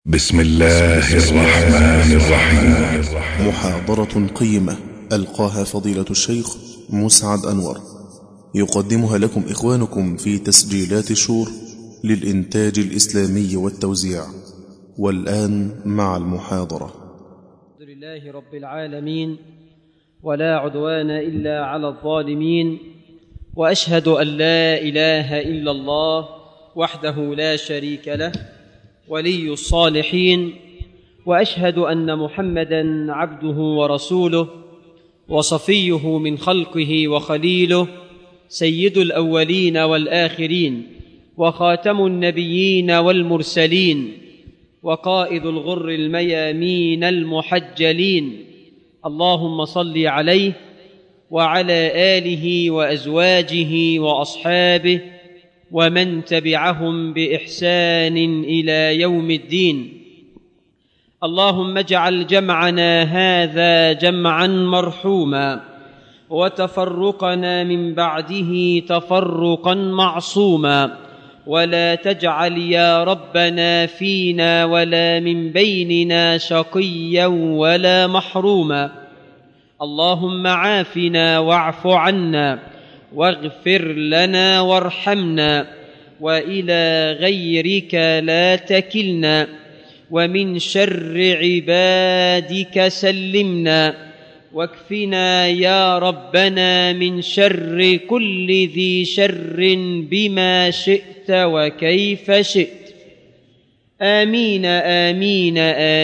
بسم الله الرحمن الرحيم محاضرة قيمة ألقاها فضيلة الشيخ مسعد أنور يقدمها لكم إخوانكم في تسجيلات شور للإنتاج الإسلامي والتوزيع والآن مع المحاضرة الحمد لله رب العالمين ولا عدوان الا على الظالمين واشهد ان لا اله الا الله وحده لا شريك له ولي الصالحين واشهد ان محمدا عبده ورسوله وصفيه من خلقه وخليله سيد الاولين والاخرين وخاتم النبيين والمرسلين وقائد الغر الميامين المحجلين اللهم صل عليه وعلى اله وازواجه واصحابه ومن تبعهم باحسان الى يوم الدين اللهم اجعل جمعنا هذا جمعا مرحوما وتفرقنا من بعده تفرقا معصوما ولا تجعل يا ربنا فينا ولا من بيننا شقيا ولا محروما اللهم عافنا واعف عنا واغفر لنا وارحمنا والى غيرك لا تكلنا ومن شر عبادك سلمنا واكفنا يا ربنا من شر كل ذي شر بما شئت وكيف شئت امين امين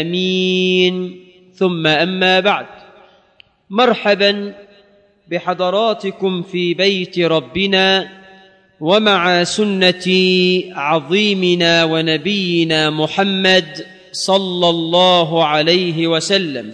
امين ثم اما بعد مرحبا بحضراتكم في بيت ربنا ومع سنه عظيمنا ونبينا محمد صلى الله عليه وسلم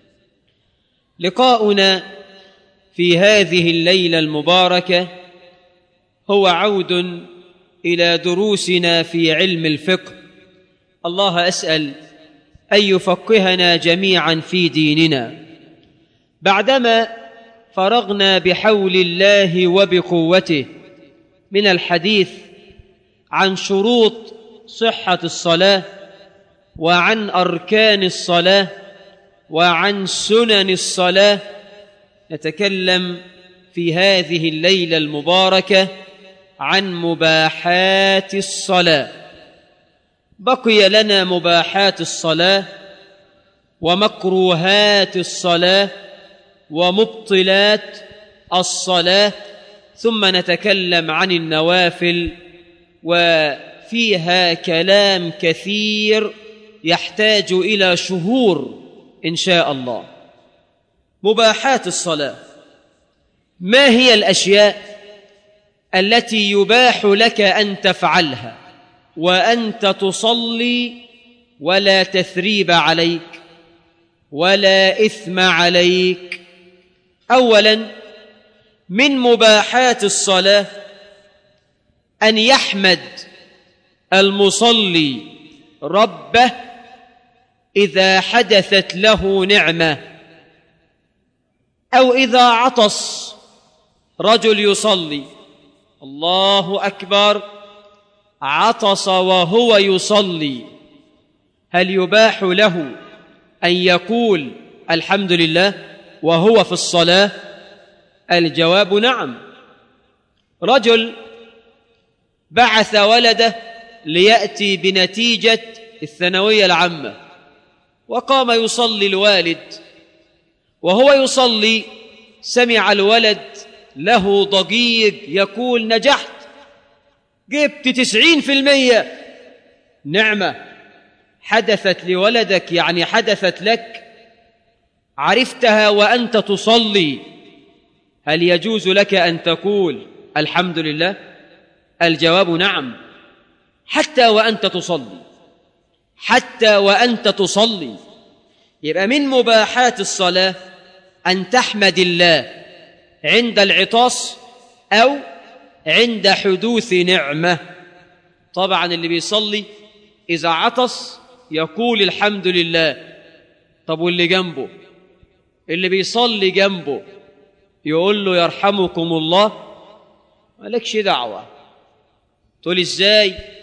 لقاؤنا في هذه الليله المباركه هو عود الى دروسنا في علم الفقه الله اسال ان يفقهنا جميعا في ديننا بعدما فرغنا بحول الله وبقوته من الحديث عن شروط صحه الصلاه وعن اركان الصلاه وعن سنن الصلاه نتكلم في هذه الليله المباركه عن مباحات الصلاه بقي لنا مباحات الصلاه ومكروهات الصلاه ومبطلات الصلاه ثم نتكلم عن النوافل وفيها كلام كثير يحتاج الى شهور ان شاء الله مباحات الصلاه ما هي الاشياء التي يباح لك ان تفعلها وانت تصلي ولا تثريب عليك ولا اثم عليك اولا من مباحات الصلاه ان يحمد المصلي ربه اذا حدثت له نعمه او اذا عطس رجل يصلي الله اكبر عطس وهو يصلي هل يباح له ان يقول الحمد لله وهو في الصلاه الجواب نعم رجل بعث ولده لياتي بنتيجه الثانويه العامه وقام يصلي الوالد وهو يصلي سمع الولد له ضجيج يقول نجحت جبت تسعين في المية نعمة حدثت لولدك يعني حدثت لك عرفتها وأنت تصلي هل يجوز لك أن تقول الحمد لله الجواب نعم حتى وأنت تصلي حتى وأنت تصلي يبقى من مباحات الصلاة أن تحمد الله عند العطاس أو عند حدوث نعمة طبعا اللي بيصلي إذا عطس يقول الحمد لله طب واللي جنبه اللي بيصلي جنبه يقول له يرحمكم الله مالكش دعوة تقول ازاي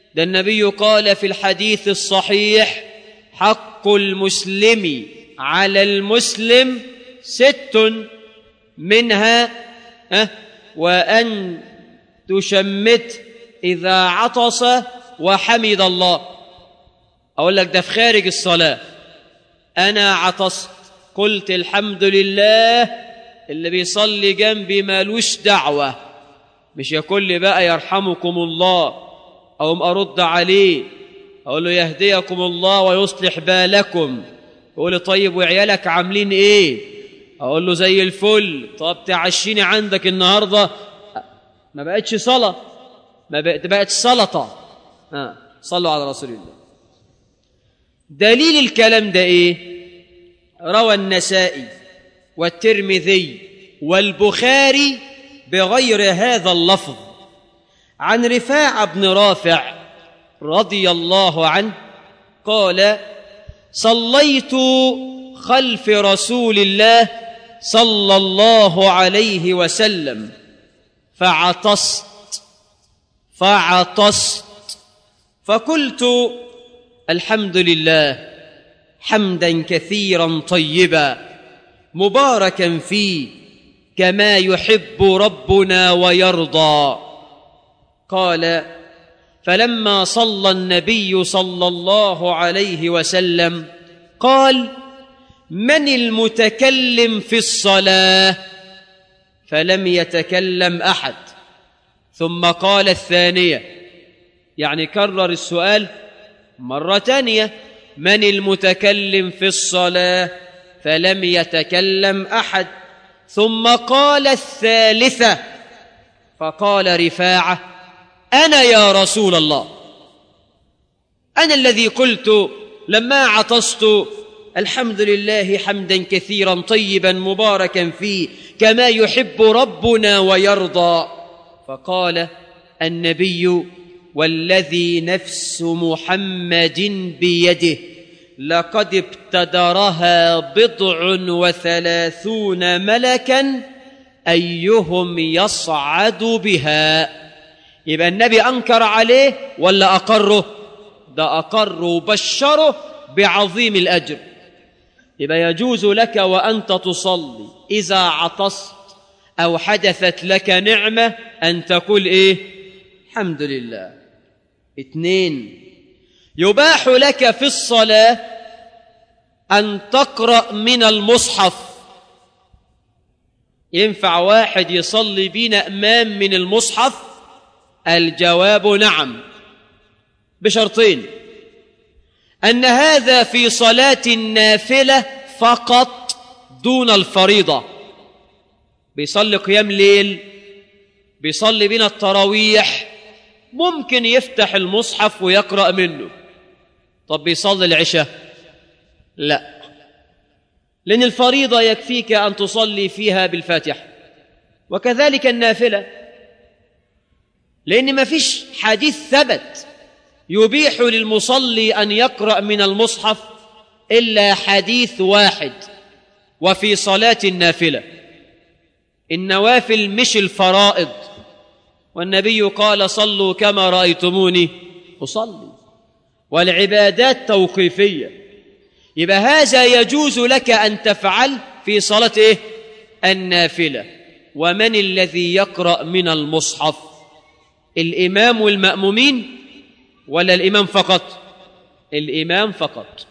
ده النبي قال في الحديث الصحيح حق المسلم على المسلم ست منها أه وأن تشمت إذا عطس وحمد الله أقول لك ده في خارج الصلاة أنا عطست قلت الحمد لله اللي بيصلي جنبي مالوش دعوة مش يقول لي بقى يرحمكم الله أو أرد عليه أقول له يهديكم الله ويصلح بالكم يقول لي طيب وعيالك عاملين إيه أقول له زي الفل طب تعشيني عندك النهاردة ما بقتش صلاة ما بقت بقت سلطة آه. صلوا على رسول الله دليل الكلام ده إيه روى النسائي والترمذي والبخاري بغير هذا اللفظ عن رفاعة بن رافع رضي الله عنه قال صليت خلف رسول الله صلى الله عليه وسلم فعطست فعطست فقلت الحمد لله حمدا كثيرا طيبا مباركا فيه كما يحب ربنا ويرضى قال فلما صلى النبي صلى الله عليه وسلم قال من المتكلم في الصلاه فلم يتكلم احد ثم قال الثانيه يعني كرر السؤال مره ثانيه من المتكلم في الصلاه فلم يتكلم احد ثم قال الثالثه فقال رفاعه انا يا رسول الله انا الذي قلت لما عطست الحمد لله حمدا كثيرا طيبا مباركا فيه كما يحب ربنا ويرضى فقال النبي والذي نفس محمد بيده لقد ابتدرها بضع وثلاثون ملكا ايهم يصعد بها يبقى النبي انكر عليه ولا اقره ده اقر وبشره بعظيم الاجر يبقى يجوز لك وانت تصلي اذا عطست او حدثت لك نعمه ان تقول ايه الحمد لله اثنين يباح لك في الصلاه ان تقرا من المصحف ينفع واحد يصلي بينا امام من المصحف الجواب نعم بشرطين ان هذا في صلاه النافله فقط دون الفريضه بيصلي قيام ليل بيصلي بنا التراويح ممكن يفتح المصحف ويقرا منه طب بيصلي العشاء لا لان الفريضه يكفيك ان تصلي فيها بالفاتحه وكذلك النافله لان ما فيش حديث ثبت يبيح للمصلي ان يقرا من المصحف الا حديث واحد وفي صلاه النافله النوافل مش الفرائض والنبي قال صلوا كما رايتموني اصلي والعبادات توقيفيه يبقى هذا يجوز لك ان تفعل في صلاه ايه النافله ومن الذي يقرا من المصحف الامام والمامومين ولا الامام فقط الامام فقط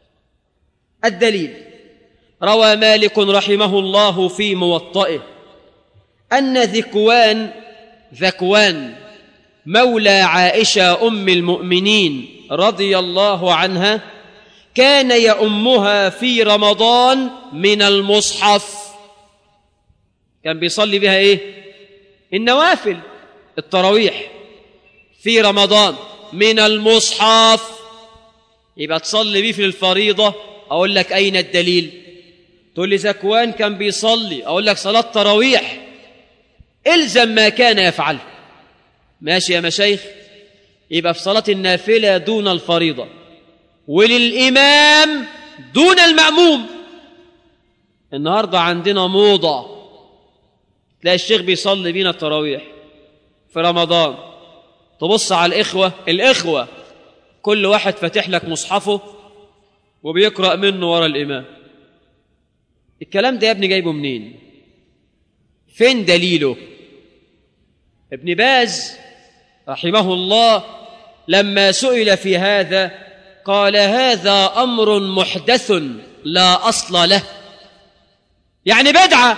الدليل روى مالك رحمه الله في موطئه ان ذكوان ذكوان مولى عائشه ام المؤمنين رضي الله عنها كان يؤمها في رمضان من المصحف كان بيصلي بها ايه النوافل التراويح في رمضان من المصحف يبقى تصلي بيه في الفريضة أقول لك أين الدليل تقول لي زكوان كان بيصلي أقول لك صلاة تراويح إلزم ما كان يفعل ماشي يا مشايخ يبقى في صلاة النافلة دون الفريضة وللإمام دون المأموم النهاردة عندنا موضة تلاقي الشيخ بيصلي بينا التراويح في رمضان تبص على الإخوة الإخوة كل واحد فاتح لك مصحفه وبيقرأ منه ورا الإمام الكلام ده يا ابني جايبه منين فين دليله ابن باز رحمه الله لما سئل في هذا قال هذا امر محدث لا اصل له يعني بدعه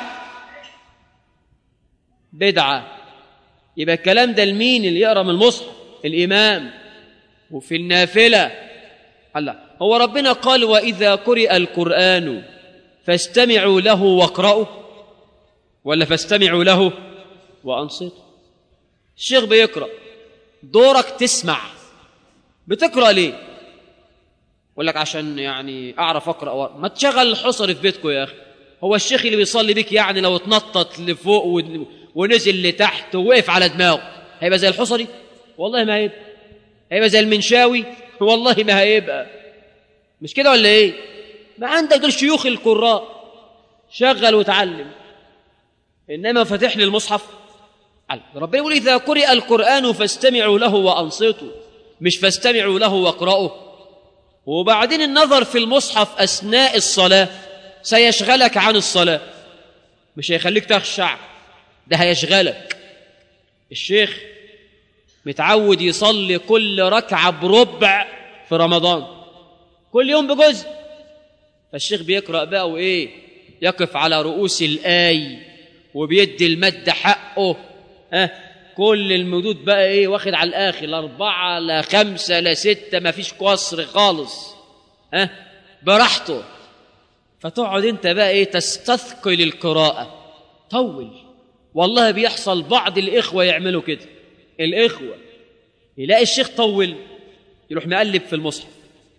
بدعه يبقى الكلام ده لمين اللي يقرا من المصحف الامام وفي النافله الله هو ربنا قال واذا قرئ القران فاستمعوا له واقرأوا ولا فاستمعوا له وأنصتوا الشيخ بيقرأ دورك تسمع بتقرأ ليه يقول لك عشان يعني أعرف أقرأ ورق. ما تشغل الحصر في بيتكم يا أخي هو الشيخ اللي بيصلي بيك يعني لو اتنطط لفوق ونزل لتحت ووقف على دماغه هيبقى زي الحصري والله ما هيبقى هيبقى زي المنشاوي والله ما هيبقى مش كده ولا ايه ما عندك دول شيوخ القراء شغل وتعلم انما فتح لي المصحف ربنا يقول اذا قرئ القران فاستمعوا له وانصتوا مش فاستمعوا له واقرأوا وبعدين النظر في المصحف اثناء الصلاه سيشغلك عن الصلاه مش هيخليك تخشع ده هيشغلك الشيخ متعود يصلي كل ركعه بربع في رمضان كل يوم بجزء فالشيخ بيقرأ بقى وإيه يقف على رؤوس الآي وبيدي المد حقه ها كل المدود بقى إيه واخد على الآخر لا أربعة لا خمسة لا ستة ما فيش قصر خالص ها براحته فتقعد أنت بقى إيه تستثقل القراءة طول والله بيحصل بعض الإخوة يعملوا كده الإخوة يلاقي الشيخ طول يروح مقلب في المصحف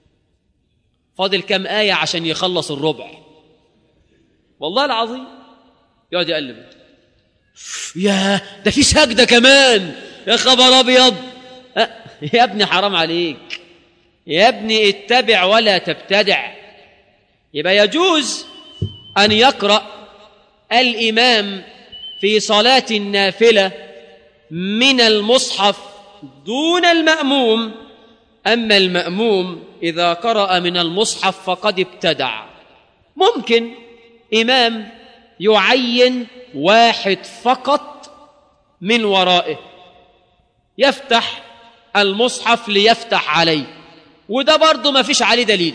فاضل كم آية عشان يخلص الربع والله العظيم يقعد يقلب يا ده في سجدة كمان يا خبر أبيض أه يا ابني حرام عليك يا ابني اتبع ولا تبتدع يبقى يجوز أن يقرأ الإمام في صلاة النافلة من المصحف دون المأموم أما المأموم إذا قرأ من المصحف فقد ابتدع ممكن إمام يعين واحد فقط من ورائه يفتح المصحف ليفتح عليه وده برضه ما فيش عليه دليل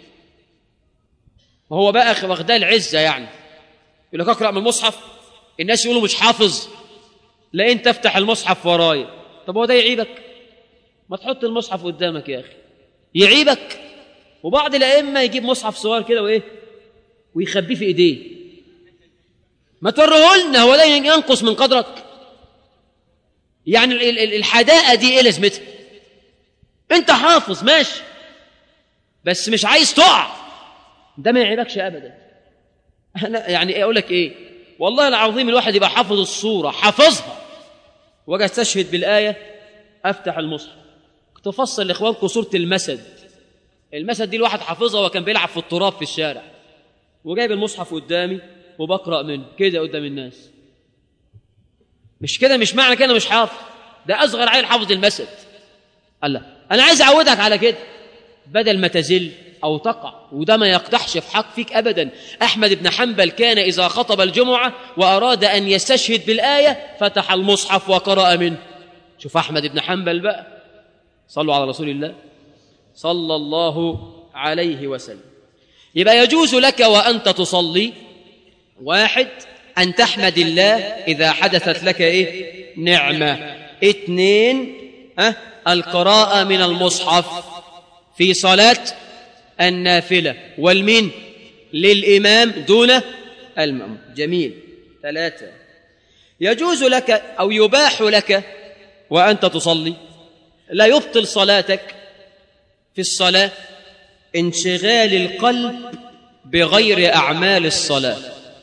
وهو بقى واخداه العزة يعني يقول لك اقرأ من المصحف الناس يقولوا مش حافظ لا انت افتح المصحف ورايا طب هو ده يعيبك ما تحط المصحف قدامك يا اخي يعيبك وبعض الائمه يجيب مصحف صغير كده وايه ويخبيه في ايديه ما توريه لنا هو ده ينقص من قدرك يعني الحداقه دي ايه لازمتها انت حافظ ماشي بس مش عايز تقع ده ما يعيبكش ابدا انا يعني اقول لك ايه والله العظيم الواحد يبقى حافظ الصوره حافظها واجي استشهد بالايه افتح المصحف كنت افصل لاخوانكم سوره المسد المسد دي الواحد حافظها وكان بيلعب في التراب في الشارع وجايب المصحف قدامي وبقرا منه كده قدام الناس مش كده مش معنى كده مش حافظ ده اصغر عيل حافظ المسد الله انا عايز اعودك على كده بدل ما تزل او تقع وده ما يقدحش في حق فيك ابدا احمد بن حنبل كان اذا خطب الجمعه واراد ان يستشهد بالايه فتح المصحف وقرا منه شوف احمد بن حنبل بقى صلوا على رسول الله صلى الله عليه وسلم يبقى يجوز لك وانت تصلي واحد ان تحمد الله اذا حدثت لك ايه نعمه اثنين أه؟ القراءه من المصحف في صلاه النافله والمن للامام دون المأموم جميل ثلاثه يجوز لك او يباح لك وانت تصلي لا يبطل صلاتك في الصلاه انشغال القلب بغير اعمال الصلاه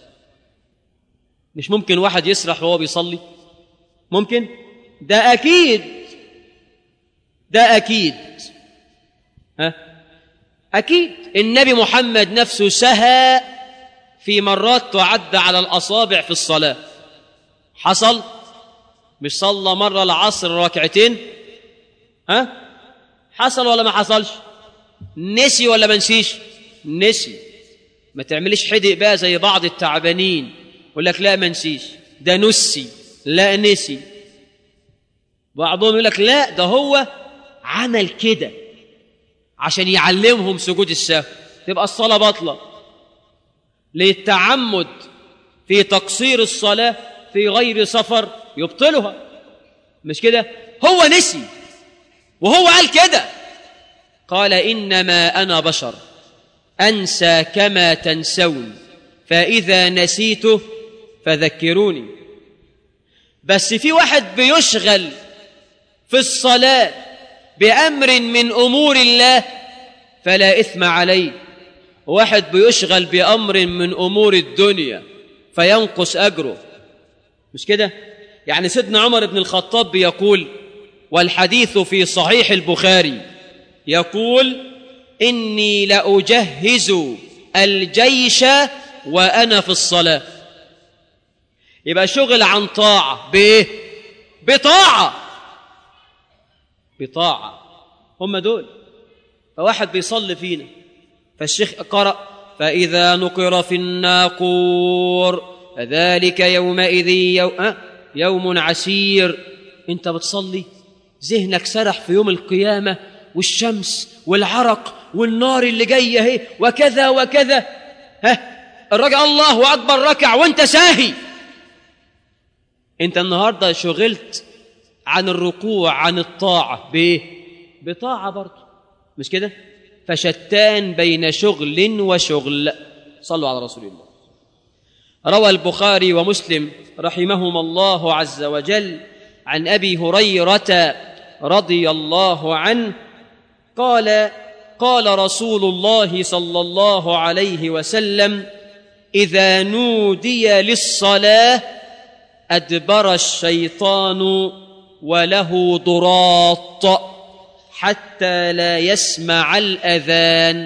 مش ممكن واحد يسرح وهو بيصلي ممكن ده اكيد ده اكيد ها اكيد النبي محمد نفسه سهى في مرات تعد على الاصابع في الصلاه حصل مش صلى مره العصر ركعتين ها حصل ولا ما حصلش نسي ولا ما نسيش نسي ما تعمليش حدق بقى زي بعض التعبانين يقول لك لا ما نسيش ده نسي لا نسي بعضهم يقول لك لا ده هو عمل كده عشان يعلمهم سجود السهو تبقى الصلاة باطلة للتعمد في تقصير الصلاة في غير سفر يبطلها مش كده هو نسي وهو قال كده قال إنما أنا بشر أنسى كما تنسون فإذا نسيته فذكروني بس في واحد بيشغل في الصلاة بأمر من أمور الله فلا إثم عليه واحد بيشغل بأمر من أمور الدنيا فينقص أجره مش كده يعني سيدنا عمر بن الخطاب بيقول والحديث في صحيح البخاري يقول إني لأجهز الجيش وأنا في الصلاة يبقى شغل عن طاعة بإيه؟ بطاعة بطاعة هم دول فواحد بيصلي فينا فالشيخ قرأ فإذا نقر في الناقور فذلك يومئذ يوم, أه؟ يوم عسير انت بتصلي ذهنك سرح في يوم القيامة والشمس والعرق والنار اللي جاية اهي وكذا وكذا ها الرجل الله أكبر ركع وانت ساهي انت النهاردة شغلت عن الركوع عن الطاعة بإيه؟ بطاعة برضه مش كده؟ فشتان بين شغل وشغل صلوا على رسول الله روى البخاري ومسلم رحمهما الله عز وجل عن ابي هريره رضي الله عنه قال قال رسول الله صلى الله عليه وسلم اذا نودي للصلاه ادبر الشيطان وله ضراط حتى لا يسمع الاذان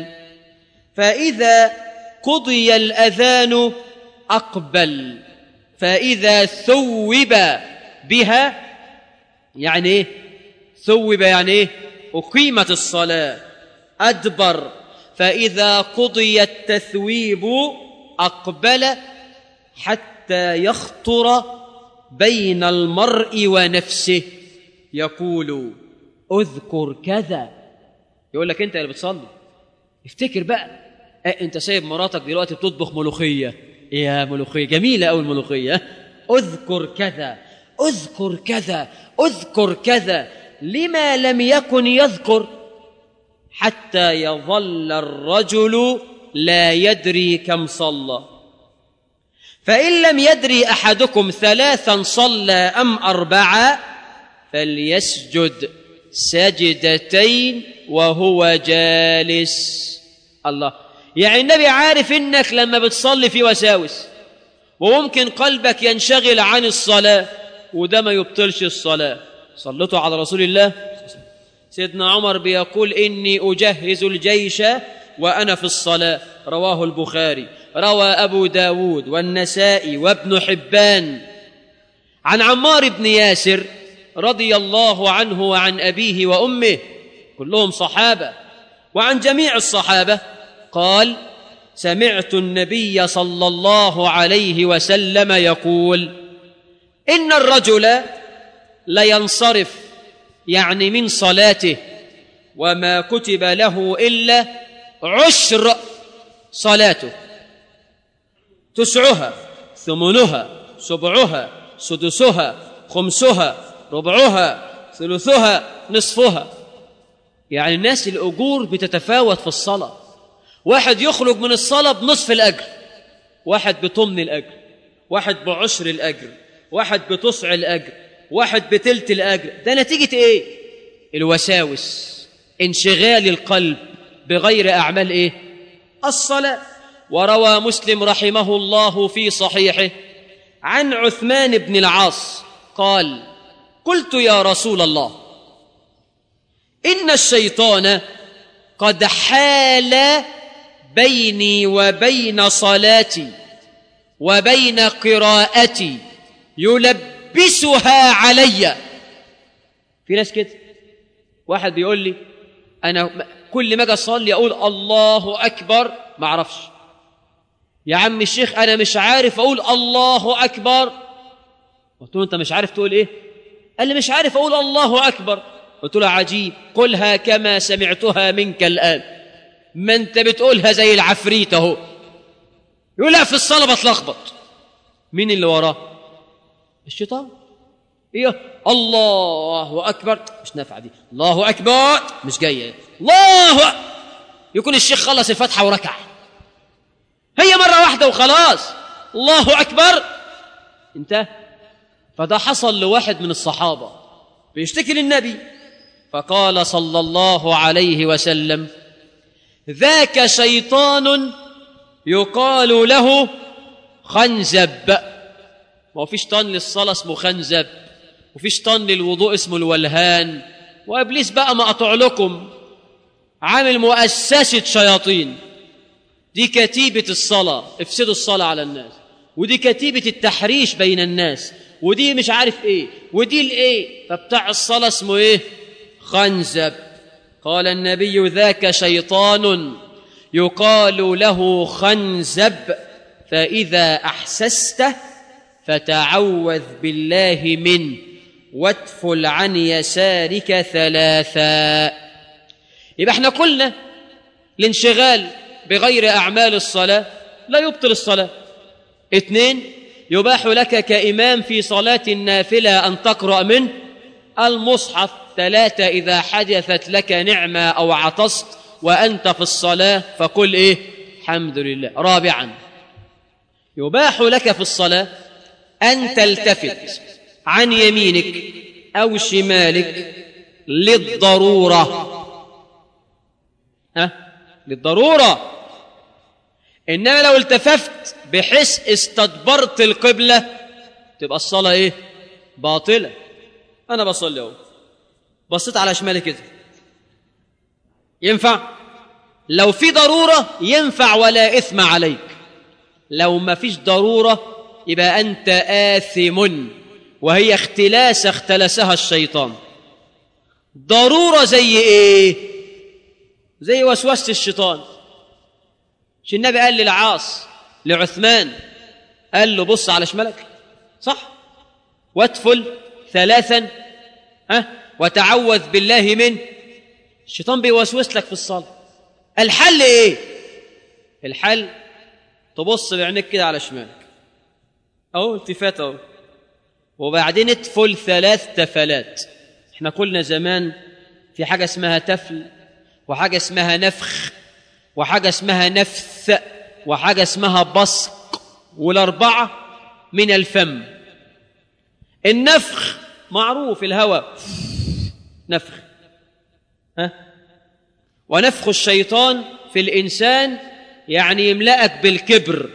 فاذا قضي الاذان اقبل فاذا ثوب بها يعني ايه ثوب يعني ايه اقيمت الصلاه ادبر فاذا قضي التثويب اقبل حتى يخطر بين المرء ونفسه يقول اذكر كذا يقول لك انت اللي بتصلي افتكر بقى اه انت سايب مراتك دلوقتي بتطبخ ملوخيه يا ملوخيه جميله قوي الملوخيه اذكر كذا اذكر كذا اذكر كذا لما لم يكن يذكر حتى يظل الرجل لا يدري كم صلى فان لم يدري احدكم ثلاثا صلى ام اربعا فليسجد سجدتين وهو جالس الله يعني النبي عارف انك لما بتصلي في وساوس وممكن قلبك ينشغل عن الصلاه وده ما يبطلش الصلاه صلتوا على رسول الله سيدنا عمر بيقول اني اجهز الجيش وانا في الصلاه رواه البخاري روى ابو داود والنسائي وابن حبان عن عمار بن ياسر رضي الله عنه وعن ابيه وامه كلهم صحابه وعن جميع الصحابه قال سمعت النبي صلى الله عليه وسلم يقول ان الرجل لينصرف يعني من صلاته وما كتب له الا عشر صلاته تسعها ثمنها سبعها سدسها خمسها ربعها ثلثها نصفها يعني الناس الأجور بتتفاوت في الصلاة واحد يخرج من الصلاة بنصف الأجر واحد بطمن الأجر واحد بعشر الأجر واحد بتسع الأجر واحد بتلت الأجر ده نتيجة إيه؟ الوساوس انشغال القلب بغير أعمال إيه؟ الصلاة وروى مسلم رحمه الله في صحيحه عن عثمان بن العاص قال قلت يا رسول الله ان الشيطان قد حال بيني وبين صلاتي وبين واحد بيقول لي انا م- كل ما اجي اصلي اقول الله اكبر ما اعرفش يا عم الشيخ انا مش عارف اقول الله اكبر قلت له انت مش عارف تقول ايه قال لي مش عارف اقول الله اكبر قلت له عجيب قلها كما سمعتها منك الان ما انت بتقولها زي العفريت اهو يقول لا في الصلاه بتلخبط مين اللي وراه الشيطان ايه الله اكبر مش نافعه دي الله اكبر مش جايه الله يكون الشيخ خلص الفاتحه وركع هي مره واحده وخلاص الله اكبر انتهى فده حصل لواحد من الصحابه بيشتكي للنبي فقال صلى الله عليه وسلم ذاك شيطان يقال له خنزب ما هو في شيطان للصلاة اسمه خنزب وفي شيطان للوضوء اسمه الولهان وإبليس بقى ما قطع لكم عامل مؤسسة شياطين دي كتيبة الصلاة افسدوا الصلاة على الناس ودي كتيبة التحريش بين الناس ودي مش عارف ايه ودي الايه فبتاع الصلاة اسمه ايه خنزب قال النبي ذاك شيطان يقال له خنزب فإذا أحسسته فتعوذ بالله منه وادفل عن يسارك ثلاثا يبقى احنا قلنا الانشغال بغير أعمال الصلاة لا يبطل الصلاة اثنين يباح لك كإمام في صلاة النافلة أن تقرأ منه المصحف ثلاثة إذا حدثت لك نعمة أو عطست وأنت في الصلاة فقل إيه الحمد لله رابعا يباح لك في الصلاة أن تلتفت عن يمينك أو شمالك للضرورة ها للضرورة إنما لو التفت بحيث استدبرت القبلة تبقى الصلاة إيه باطلة أنا بصلي أهو بصيت على شمالي كده ينفع لو في ضرورة ينفع ولا إثم عليك لو ما فيش ضرورة يبقى أنت آثم وهي اختلاسة اختلسها الشيطان ضرورة زي إيه زي وسوسة الشيطان مش النبي قال للعاص لعثمان قال له بص على شمالك صح وادفل ثلاثا ها وتعوذ بالله من الشيطان بيوسوس لك في الصلاة الحل ايه الحل تبص بعينك كده على شمالك اهو التفات اهو وبعدين ادفل ثلاث تفلات احنا قلنا زمان في حاجة اسمها تفل وحاجة اسمها نفخ وحاجة اسمها نفث وحاجة اسمها بصق والأربعة من الفم النفخ معروف الهواء نفخ ها ونفخ الشيطان في الإنسان يعني يملأك بالكبر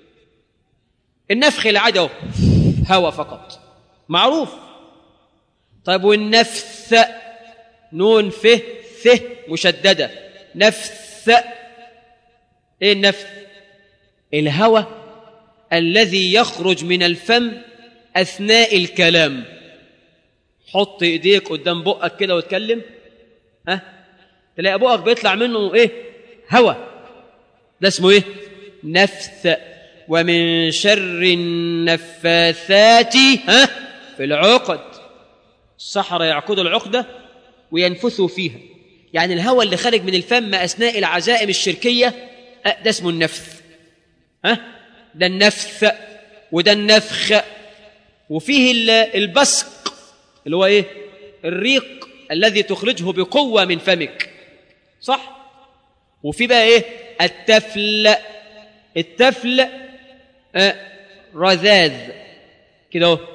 النفخ العادي اهو هواء فقط معروف طيب والنفث نون فه ث مشددة نفث ايه النفث الهوى الذي يخرج من الفم أثناء الكلام حط ايديك قدام بقك كده واتكلم ها تلاقي بقك بيطلع منه ايه هوى ده اسمه ايه نفث ومن شر النفاثات ها في العقد السحرة يعقدوا العقدة وينفثوا فيها يعني الهوى اللي خارج من الفم أثناء العزائم الشركية أه، ده اسمه النفث ها ده النفث وده النفخ وفيه ال- البصق اللي هو ايه الريق الذي تخرجه بقوة من فمك صح وفي بقى ايه التفل التفل آه رذاذ كده اهو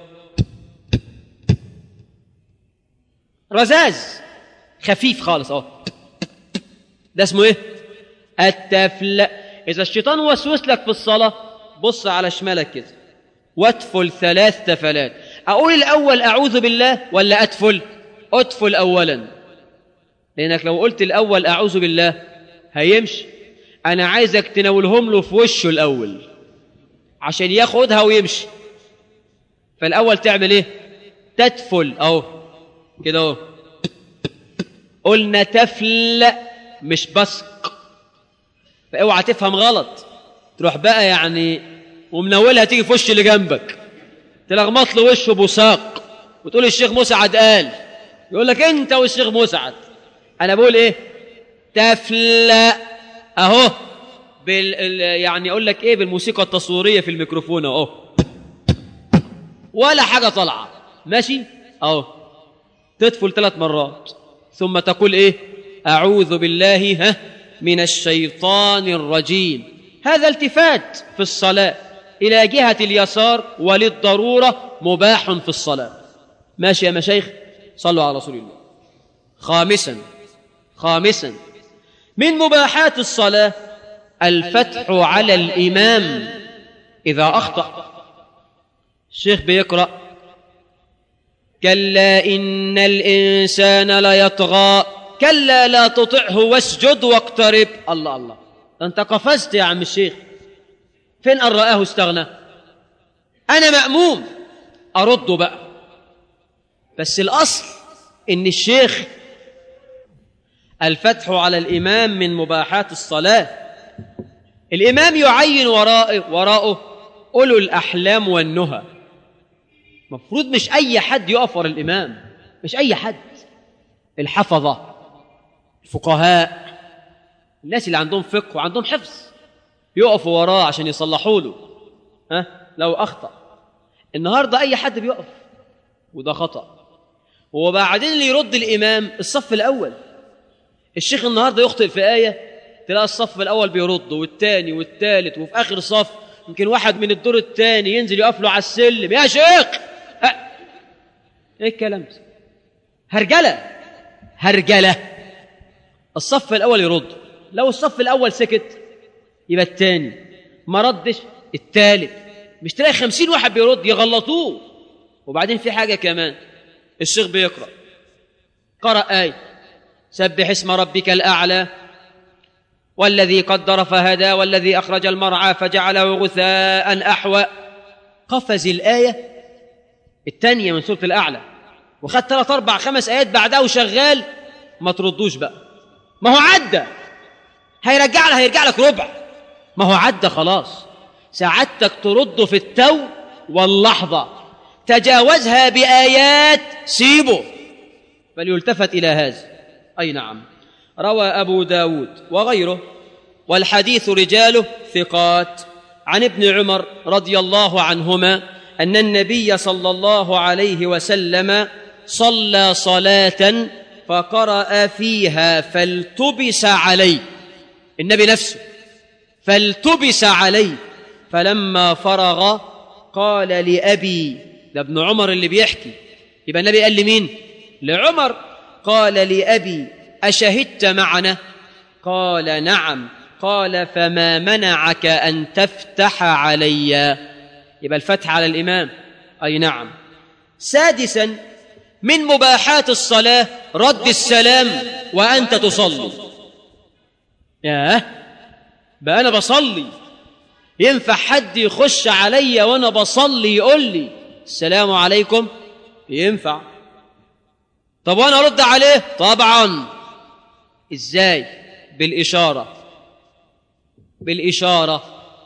رذاذ خفيف خالص اهو ده اسمه ايه التفل اذا الشيطان وسوس لك في الصلاه بص على شمالك كده وادفل ثلاث تفلات اقول الاول اعوذ بالله ولا ادفل ادفل اولا لانك لو قلت الاول اعوذ بالله هيمشي انا عايزك تناولهم له في وشه الاول عشان ياخدها ويمشي فالاول تعمل ايه تدفل اهو كده اهو قلنا تفل مش بصق فاوعى تفهم غلط تروح بقى يعني ومنولها تيجي في وش اللي جنبك تلغمط له وشه بوساق وتقول الشيخ مسعد قال يقول لك انت والشيخ مسعد انا بقول ايه تفل اهو بال ال- يعني اقول لك ايه بالموسيقى التصويريه في الميكروفون اهو ولا حاجه طالعه ماشي اهو تدفل ثلاث مرات ثم تقول ايه اعوذ بالله ها من الشيطان الرجيم هذا التفات في الصلاه الى جهه اليسار وللضروره مباح في الصلاه ماشي يا مشايخ صلوا على رسول الله خامسا خامسا من مباحات الصلاه الفتح على الامام اذا اخطا الشيخ بيقرا كلا ان الانسان ليطغى كلا لا تطعه واسجد واقترب الله الله ده انت قفزت يا عم الشيخ فين ان راه استغنى انا ماموم ارده بقى بس الاصل ان الشيخ الفتح على الامام من مباحات الصلاه الامام يعين وراءه وراءه اولو الاحلام والنهى مفروض مش اي حد يقف ورا الامام مش اي حد الحفظه الفقهاء الناس اللي عندهم فقه وعندهم حفظ يقفوا وراه عشان يصلحوا له ها لو اخطا النهارده اي حد بيقف وده خطا وبعدين اللي يرد الامام الصف الاول الشيخ النهارده يخطئ في ايه تلاقي الصف الاول بيرد والثاني والثالث وفي اخر صف يمكن واحد من الدور الثاني ينزل يقف له على السلم يا شيخ أه. ايه الكلام ده هرجله هرجله الصف الاول يرد لو الصف الاول سكت يبقى الثاني ما ردش الثالث مش تلاقي خمسين واحد بيرد يغلطوه وبعدين في حاجه كمان الشيخ بيقرا قرأ آية سبح اسم ربك الأعلى والذي قدر فهدى والذي أخرج المرعى فجعله غثاء أحوى قفز الآية الثانية من سورة الأعلى وخد ثلاث أربع خمس آيات بعدها وشغال ما تردوش بقى ما هو عدى هيرجع لك هيرجع لك ربع ما هو عدى خلاص سعادتك ترد في التو واللحظة تجاوزها بآيات سيبه فليلتفت إلى هذا أي نعم روى أبو داود وغيره والحديث رجاله ثقات عن ابن عمر رضي الله عنهما أن النبي صلى الله عليه وسلم صلى صلاة فقرأ فيها فالتبس عليه النبي نفسه فالتبس عليه فلما فرغ قال لأبي ده ابن عمر اللي بيحكي يبقى النبي قال لمين لعمر قال لأبي أشهدت معنا قال نعم قال فما منعك أن تفتح علي يبقى الفتح على الإمام أي نعم سادسا من مباحات الصلاة رد السلام وأنت تصلي ياه بقى أنا بصلي ينفع حد يخش عليا وأنا بصلي يقول لي السلام عليكم ينفع طب وأنا أرد عليه طبعا إزاي بالإشارة بالإشارة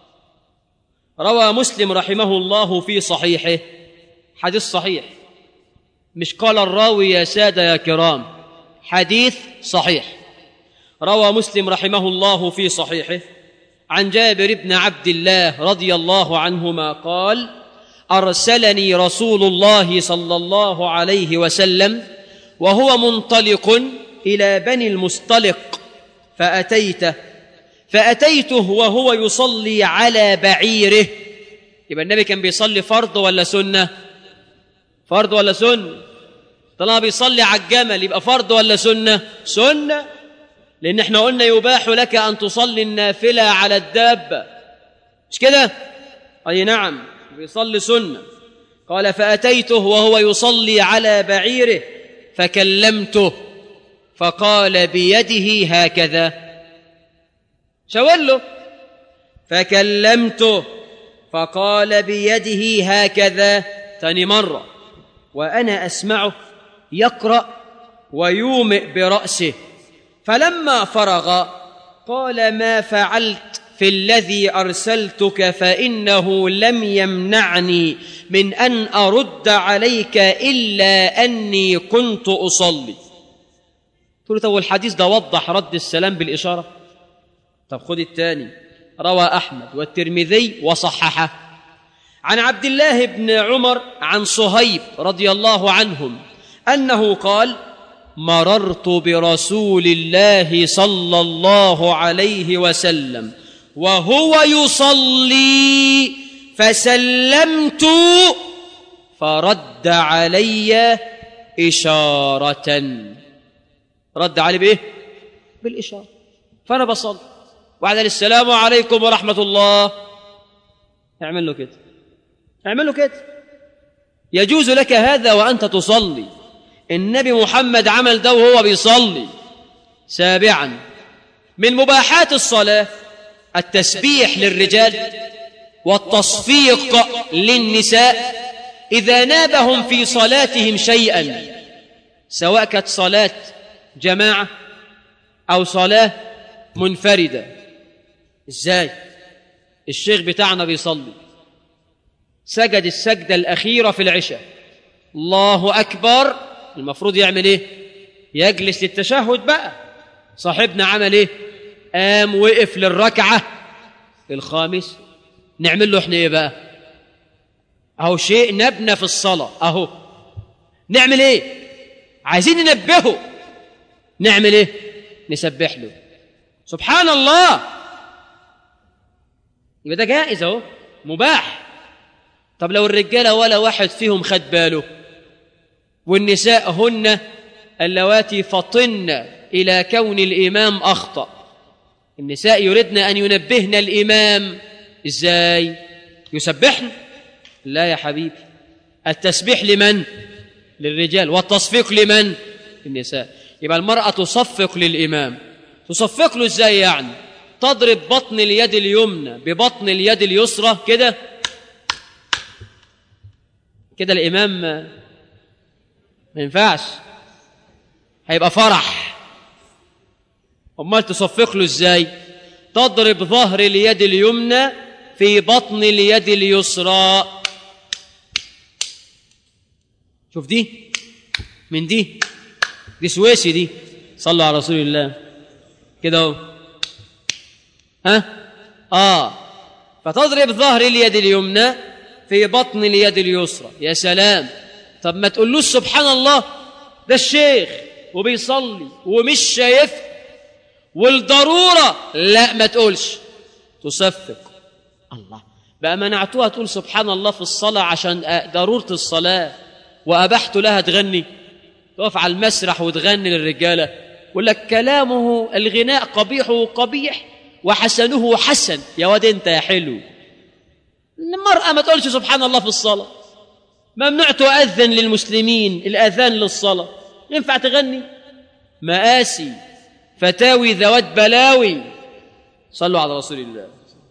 روى مسلم رحمه الله في صحيحه حديث صحيح مش قال الراوي يا سادة يا كرام حديث صحيح روى مسلم رحمه الله في صحيحه عن جابر بن عبد الله رضي الله عنهما قال ارسلني رسول الله صلى الله عليه وسلم وهو منطلق الى بني المصطلق فاتيته فاتيته وهو يصلي على بعيره يبقى النبي كان بيصلي فرض ولا سنه فرض ولا سنه طالما بيصلي على الجمل يبقى فرض ولا سنه سنه لان احنا قلنا يباح لك ان تصلي النافله على الدابه مش كده اي نعم بيصلي سنه قال فاتيته وهو يصلي على بعيره فكلمته فقال بيده هكذا شاور له فكلمته فقال بيده هكذا ثاني مره وانا اسمعه يقرا ويومئ براسه فلما فرغ قال ما فعلت في الذي ارسلتك فانه لم يمنعني من ان ارد عليك الا اني كنت اصلي قلت له طب الحديث ده وضح رد السلام بالاشاره طب خد الثاني روى احمد والترمذي وصححه عن عبد الله بن عمر عن صهيب رضي الله عنهم انه قال مررت برسول الله صلى الله عليه وسلم وهو يصلي فسلمت فرد علي إشارة رد علي بإيه؟ بالإشارة فأنا بصلي وعد السلام عليكم ورحمة الله اعمل له كده اعمل له كده يجوز لك هذا وأنت تصلي النبي محمد عمل ده وهو بيصلي سابعا من مباحات الصلاة التسبيح للرجال والتصفيق للنساء إذا نابهم في صلاتهم شيئا سواء كانت صلاة جماعة أو صلاة منفردة إزاي الشيخ بتاعنا بيصلي سجد السجدة الأخيرة في العشاء الله أكبر المفروض يعمل إيه يجلس للتشهد بقى صاحبنا عمل إيه قام وقف للركعة الخامس نعمل له احنا ايه بقى اهو شيء نبنى في الصلاة اهو نعمل ايه عايزين ننبهه نعمل ايه نسبح له سبحان الله يبقى ده جائز اهو مباح طب لو الرجاله ولا واحد فيهم خد باله والنساء هن اللواتي فطن الى كون الامام اخطأ النساء يردن ان ينبهن الامام ازاي يسبحن لا يا حبيبي التسبيح لمن للرجال والتصفيق لمن للنساء يبقى المراه تصفق للامام تصفق له ازاي يعني تضرب بطن اليد اليمنى ببطن اليد اليسرى كده كده الامام ما ينفعش هيبقى فرح امال تصفق له ازاي تضرب ظهر اليد اليمنى في بطن اليد اليسرى شوف دي من دي دي سويسي دي صلوا على رسول الله كده اهو ها اه فتضرب ظهر اليد اليمنى في بطن اليد اليسرى يا سلام طب ما تقولوش سبحان الله ده الشيخ وبيصلي ومش شايف والضرورة لا ما تقولش تصفق الله بقى منعتوها تقول سبحان الله في الصلاة عشان ضرورة الصلاة وأبحت لها تغني تقف على المسرح وتغني للرجالة يقول لك كلامه الغناء قبيحه قبيح وحسنه حسن يا واد انت يا حلو المرأة ما تقولش سبحان الله في الصلاة ممنوع تؤذن للمسلمين الأذان للصلاة ينفع تغني مآسي فتاوي ذوات بلاوي صلوا على رسول الله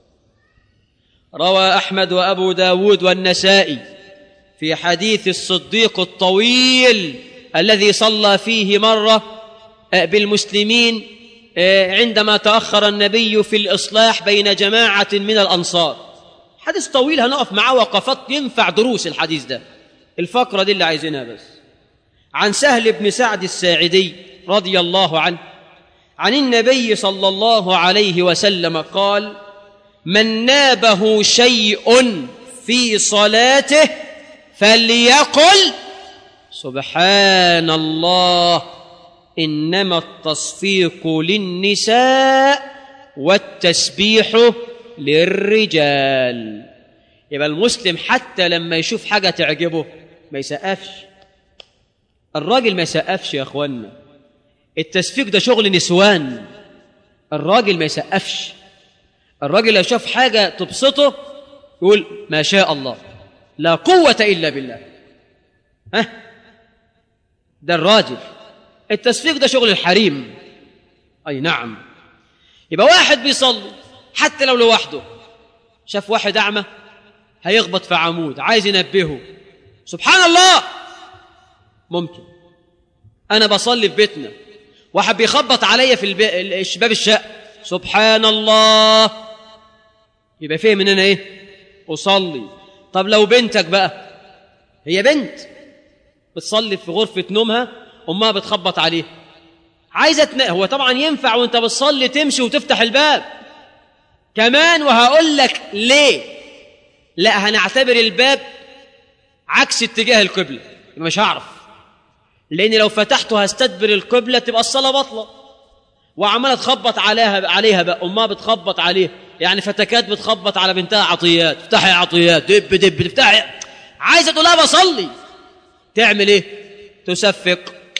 روى أحمد وأبو داود والنسائي في حديث الصديق الطويل الذي صلى فيه مرة بالمسلمين عندما تأخر النبي في الإصلاح بين جماعة من الأنصار حديث طويل هنقف معاه وقفات ينفع دروس الحديث ده الفقرة دي اللي عايزينها بس عن سهل بن سعد الساعدي رضي الله عنه عن النبي صلى الله عليه وسلم قال من نابه شيء في صلاته فليقل سبحان الله انما التصفيق للنساء والتسبيح للرجال يبقى المسلم حتى لما يشوف حاجه تعجبه ما يسقفش الراجل ما يسقفش يا اخوانا التسفيق ده شغل نسوان الراجل ما يسقفش الراجل لو شاف حاجه تبسطه يقول ما شاء الله لا قوه الا بالله ها ده الراجل التسفيق ده شغل الحريم اي نعم يبقى واحد بيصلي حتى لو لوحده شاف واحد اعمى هيخبط في عمود عايز ينبهه سبحان الله ممكن انا بصلي في بيتنا واحد بيخبط عليا في الب... باب الشقه سبحان الله يبقى فهم ان انا ايه اصلي طب لو بنتك بقى هي بنت بتصلي في غرفه نومها امها بتخبط عليها عايزه تنا... هو طبعا ينفع وانت بتصلي تمشي وتفتح الباب كمان وهقول لك ليه لا هنعتبر الباب عكس اتجاه القبله مش هعرف لان لو فتحته هستدبر القبله تبقى الصلاه باطله وعماله تخبط عليها عليها بقى امها بتخبط عليها يعني فتكات بتخبط على بنتها عطيات افتحي يا عطيات دب دب افتحي عايزه تقول لها بصلي تعمل ايه تسفق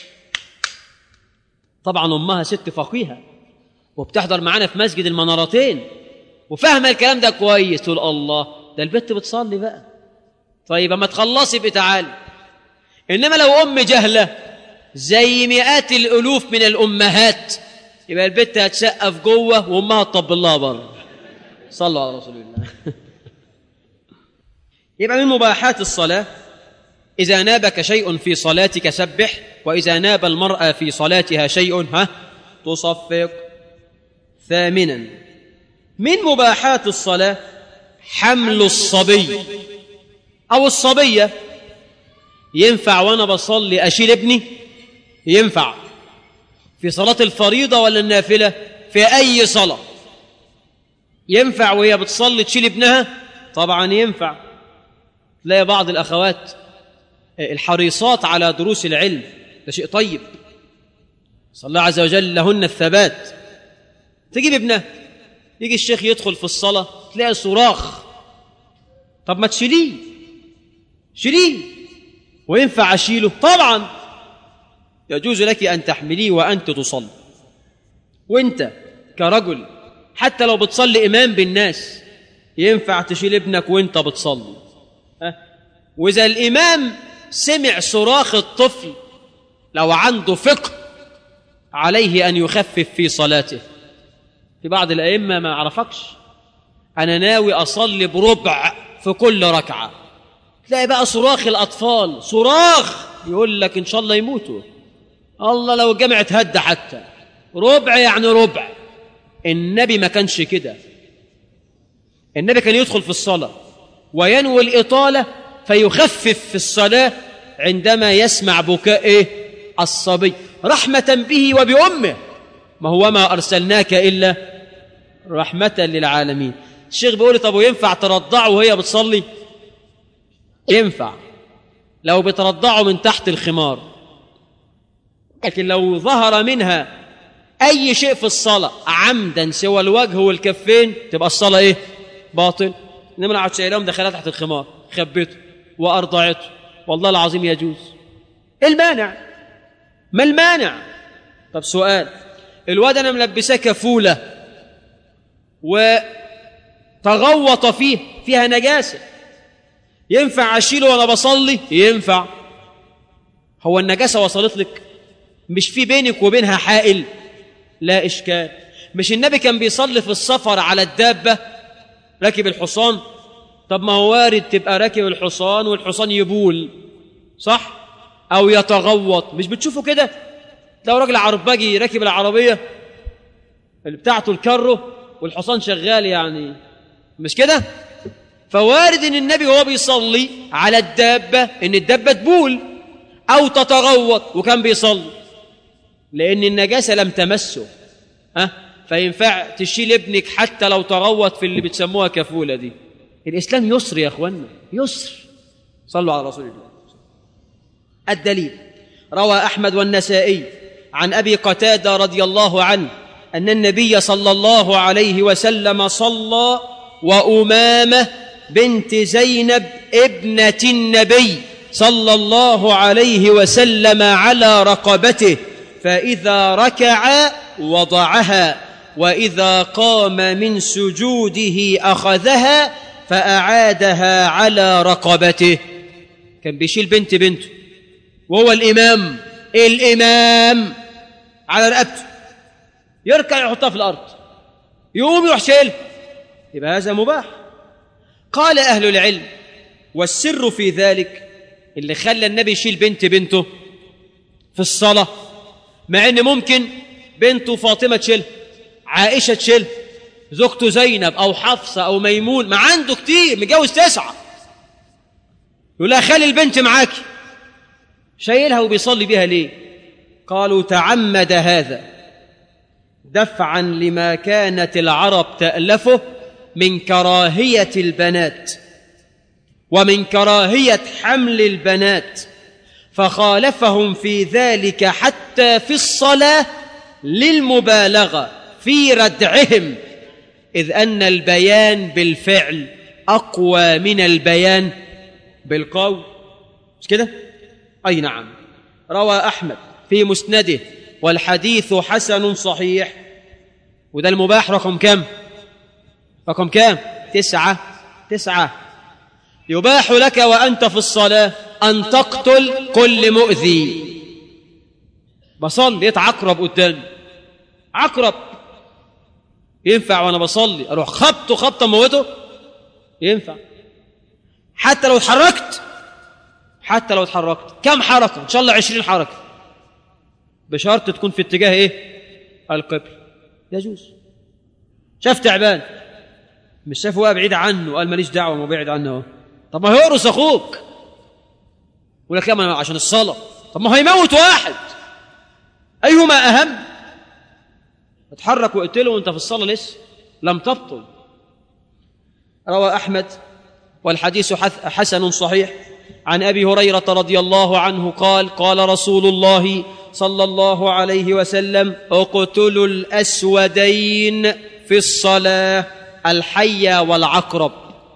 طبعا امها ست فقيهه وبتحضر معانا في مسجد المنارتين وفاهمه الكلام ده كويس تقول الله ده البت بتصلي بقى طيب اما تخلصي بقى تعالي انما لو ام جهله زي مئات الالوف من الامهات يبقى البت هتسقف جوه وامها تطبل لها بره صلوا على رسول الله يبقى من مباحات الصلاه اذا نابك شيء في صلاتك سبح واذا ناب المراه في صلاتها شيء ها تصفق ثامنا من مباحات الصلاه حمل الصبي او الصبيه ينفع وانا بصلي اشيل ابني ينفع في صلاه الفريضه ولا النافله في اي صلاه ينفع وهي بتصلي تشيل ابنها طبعا ينفع تلاقي بعض الاخوات الحريصات على دروس العلم ده شيء طيب صلى الله عز وجل لهن الثبات تجيب ابنها يجي الشيخ يدخل في الصلاه تلاقي صراخ طب ما تشيليه شيليه وينفع اشيله طبعا يجوز لك ان تحمليه وانت تصلي وانت كرجل حتى لو بتصلي امام بالناس ينفع تشيل ابنك وانت بتصلي أه؟ واذا الامام سمع صراخ الطفل لو عنده فقه عليه ان يخفف في صلاته في بعض الائمه ما عرفكش انا ناوي اصلي بربع في كل ركعه تلاقي بقى صراخ الاطفال صراخ يقول لك ان شاء الله يموتوا الله لو الجامع اتهدى حتى ربع يعني ربع النبي ما كانش كده النبي كان يدخل في الصلاه وينوي الاطاله فيخفف في الصلاه عندما يسمع بكاء إيه؟ الصبي رحمه به وبامه ما هو ما ارسلناك الا رحمه للعالمين الشيخ بيقول طب وينفع ترضعه وهي بتصلي ينفع لو بترضعه من تحت الخمار لكن لو ظهر منها اي شيء في الصلاه عمدا سوى الوجه والكفين تبقى الصلاه ايه باطل انما قعدت شايلهم دخلها تحت الخمار خبته وارضعته والله العظيم يجوز ايه المانع ما المانع طب سؤال الواد انا ملبساه كفوله وتغوط فيه فيها نجاسه ينفع اشيله وانا بصلي ينفع هو النجاسه وصلت لك مش في بينك وبينها حائل لا اشكال مش النبي كان بيصلي في السفر على الدابه راكب الحصان طب ما هو وارد تبقى راكب الحصان والحصان يبول صح او يتغوط مش بتشوفوا كده لو راجل عربجي راكب العربيه اللي بتاعته الكرو والحصان شغال يعني مش كده فوارد ان النبي وهو بيصلي على الدابه ان الدابه تبول او تتغوط وكان بيصلي لان النجاسه لم تمسه ها فينفع تشيل ابنك حتى لو تغوط في اللي بتسموها كفوله دي الاسلام يسر يا اخوانا يسر صلوا على رسول الله الدليل روى احمد والنسائي عن ابي قتاده رضي الله عنه ان النبي صلى الله عليه وسلم صلى وامامه بنت زينب ابنه النبي صلى الله عليه وسلم على رقبته فاذا ركع وضعها واذا قام من سجوده اخذها فاعادها على رقبته كان بيشيل بنت بنته وهو الامام الامام على رقبته يركع يحطها في الارض يقوم يروح شايلها يبقى هذا مباح قال اهل العلم والسر في ذلك اللي خلى النبي يشيل بنت بنته في الصلاة مع ان ممكن بنته فاطمة تشيلها عائشة تشيلها زوجته زينب او حفصة او ميمون ما عنده كتير متجوز تسعة يقول لها خلي البنت معاكي شايلها وبيصلي بيها ليه قالوا تعمد هذا دفعا لما كانت العرب تألفه من كراهية البنات ومن كراهية حمل البنات فخالفهم في ذلك حتى في الصلاة للمبالغة في ردعهم إذ أن البيان بالفعل أقوى من البيان بالقول مش كده؟ أي نعم روى أحمد في مسنده والحديث حسن صحيح وده المباح رقم كم؟ رقم كم؟ تسعة تسعة يباح لك وأنت في الصلاة أن تقتل كل مؤذي بصلي لقيت عقرب قدامي عقرب ينفع وأنا بصلي أروح خبطه خبطة موته ينفع حتى لو اتحركت حتى لو اتحركت كم حركة إن شاء الله عشرين حركة بشرط تكون في اتجاه إيه القبل يجوز شاف تعبان مش شافه بقى بعيد عنه قال ماليش دعوه ما بعيد عنه اهو طب ما هيقرص اخوك يقول لك لا ما عشان الصلاه طب ما هيموت واحد ايهما اهم اتحرك واقتله وانت في الصلاه لسه لم تبطل روى احمد والحديث حسن صحيح عن ابي هريره رضي الله عنه قال قال رسول الله صلى الله عليه وسلم اقتلوا الاسودين في الصلاه الحية والعقرب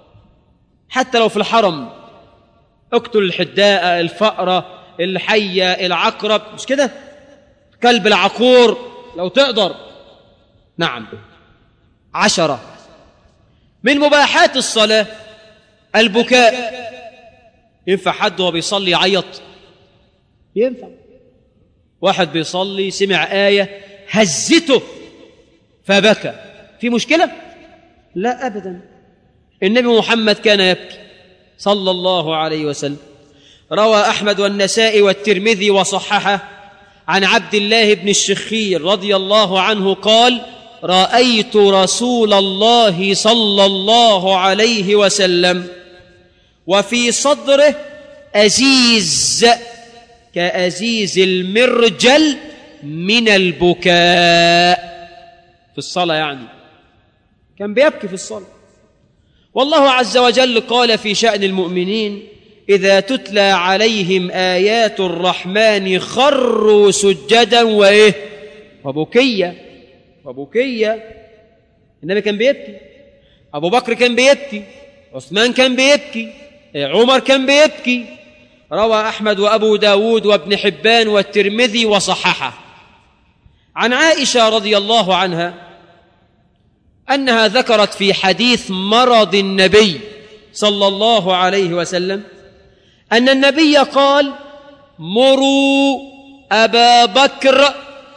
حتى لو في الحرم اقتل الحداء الفأرة الحية العقرب مش كده كلب العقور لو تقدر نعم عشرة من مباحات الصلاة البكاء ينفع حد وهو بيصلي يعيط ينفع واحد بيصلي سمع آية هزته فبكى في مشكلة؟ لا ابدا النبي محمد كان يبكي صلى الله عليه وسلم روى احمد والنسائي والترمذي وصححه عن عبد الله بن الشخير رضي الله عنه قال رايت رسول الله صلى الله عليه وسلم وفي صدره ازيز كازيز المرجل من البكاء في الصلاه يعني كان بيبكي في الصلاة والله عز وجل قال في شأن المؤمنين إذا تتلى عليهم آيات الرحمن خروا سجدا وإيه وبكية وبكية النبي كان بيبكي أبو بكر كان بيبكي عثمان كان بيبكي عمر كان بيبكي روى أحمد وأبو داود وابن حبان والترمذي وصححه عن عائشة رضي الله عنها انها ذكرت في حديث مرض النبي صلى الله عليه وسلم ان النبي قال مروا ابا بكر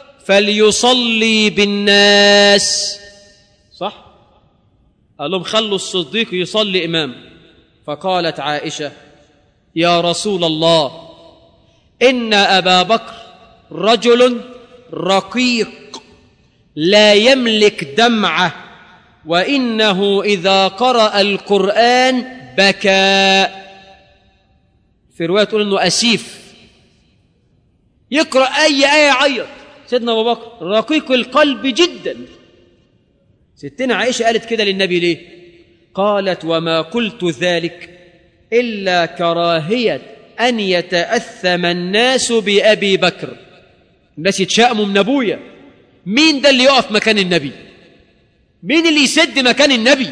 فليصلي بالناس صح قال لهم خلوا الصديق يصلي امام فقالت عائشه يا رسول الله ان ابا بكر رجل رقيق لا يملك دمعه وانه اذا قرا القران بكى في روايه تقول انه اسيف يقرا اي ايه يعيط سيدنا ابو بكر رقيق القلب جدا ستنا عائشه قالت كده للنبي ليه قالت وما قلت ذلك الا كراهيه ان يتاثم الناس بابي بكر الناس يتشائموا من ابويا مين ده اللي يقف مكان النبي مين اللي يسد مكان النبي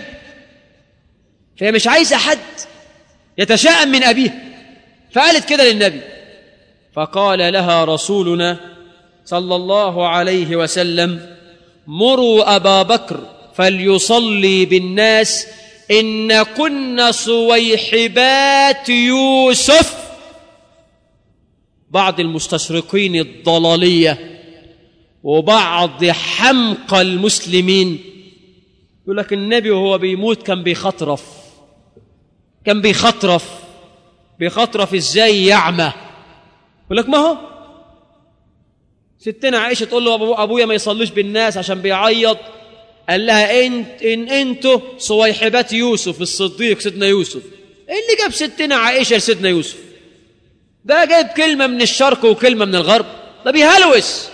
فهي مش عايزه حد يتشائم من ابيها فقالت كده للنبي فقال لها رسولنا صلى الله عليه وسلم مروا ابا بكر فليصلي بالناس ان كن صويحبات يوسف بعض المستشرقين الضلاليه وبعض حمقى المسلمين يقول لك النبي وهو بيموت كان بيخطرف كان بيخطرف بيخطرف ازاي يعمى يقول لك ما هو ستنا عائشة تقول له أبو أبويا ما يصليش بالناس عشان بيعيط قال لها انت ان انتوا صويحبات يوسف الصديق سيدنا يوسف ايه اللي جاب ستنا عائشه لسيدنا يوسف ده جايب كلمه من الشرق وكلمه من الغرب ده بيهلوس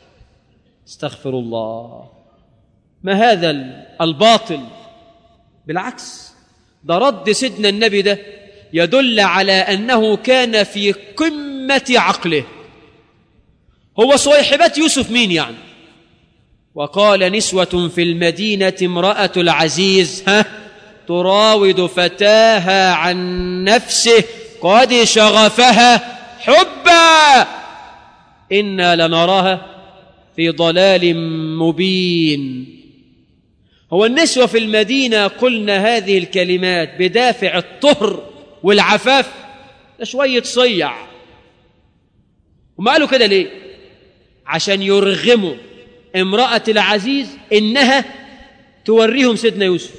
استغفر الله ما هذا الباطل بالعكس ده رد سيدنا النبي ده يدل على انه كان في قمه عقله هو صويحبات يوسف مين يعني وقال نسوة في المدينة امرأة العزيز ها تراود فتاها عن نفسه قد شغفها حبا إنا لنراها في ضلال مبين هو النسوة في المدينة قلنا هذه الكلمات بدافع الطهر والعفاف ده شوية صيع وما قالوا كده ليه عشان يرغموا امرأة العزيز إنها توريهم سيدنا يوسف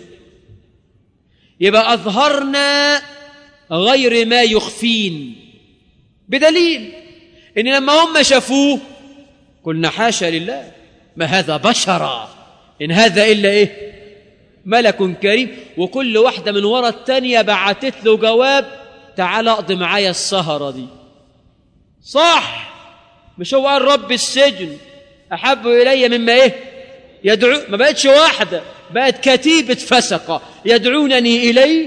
يبقى أظهرنا غير ما يخفين بدليل إن لما هم شافوه قلنا حاشا لله ما هذا بشرا إن هذا إلا إيه ملك كريم وكل واحدة من ورا التانية بعتت له جواب تعال اقضي معايا السهرة دي صح مش هو قال رب السجن أحب إلي مما إيه يدعو ما بقتش واحدة بقت كتيبة فسقة يدعونني إليه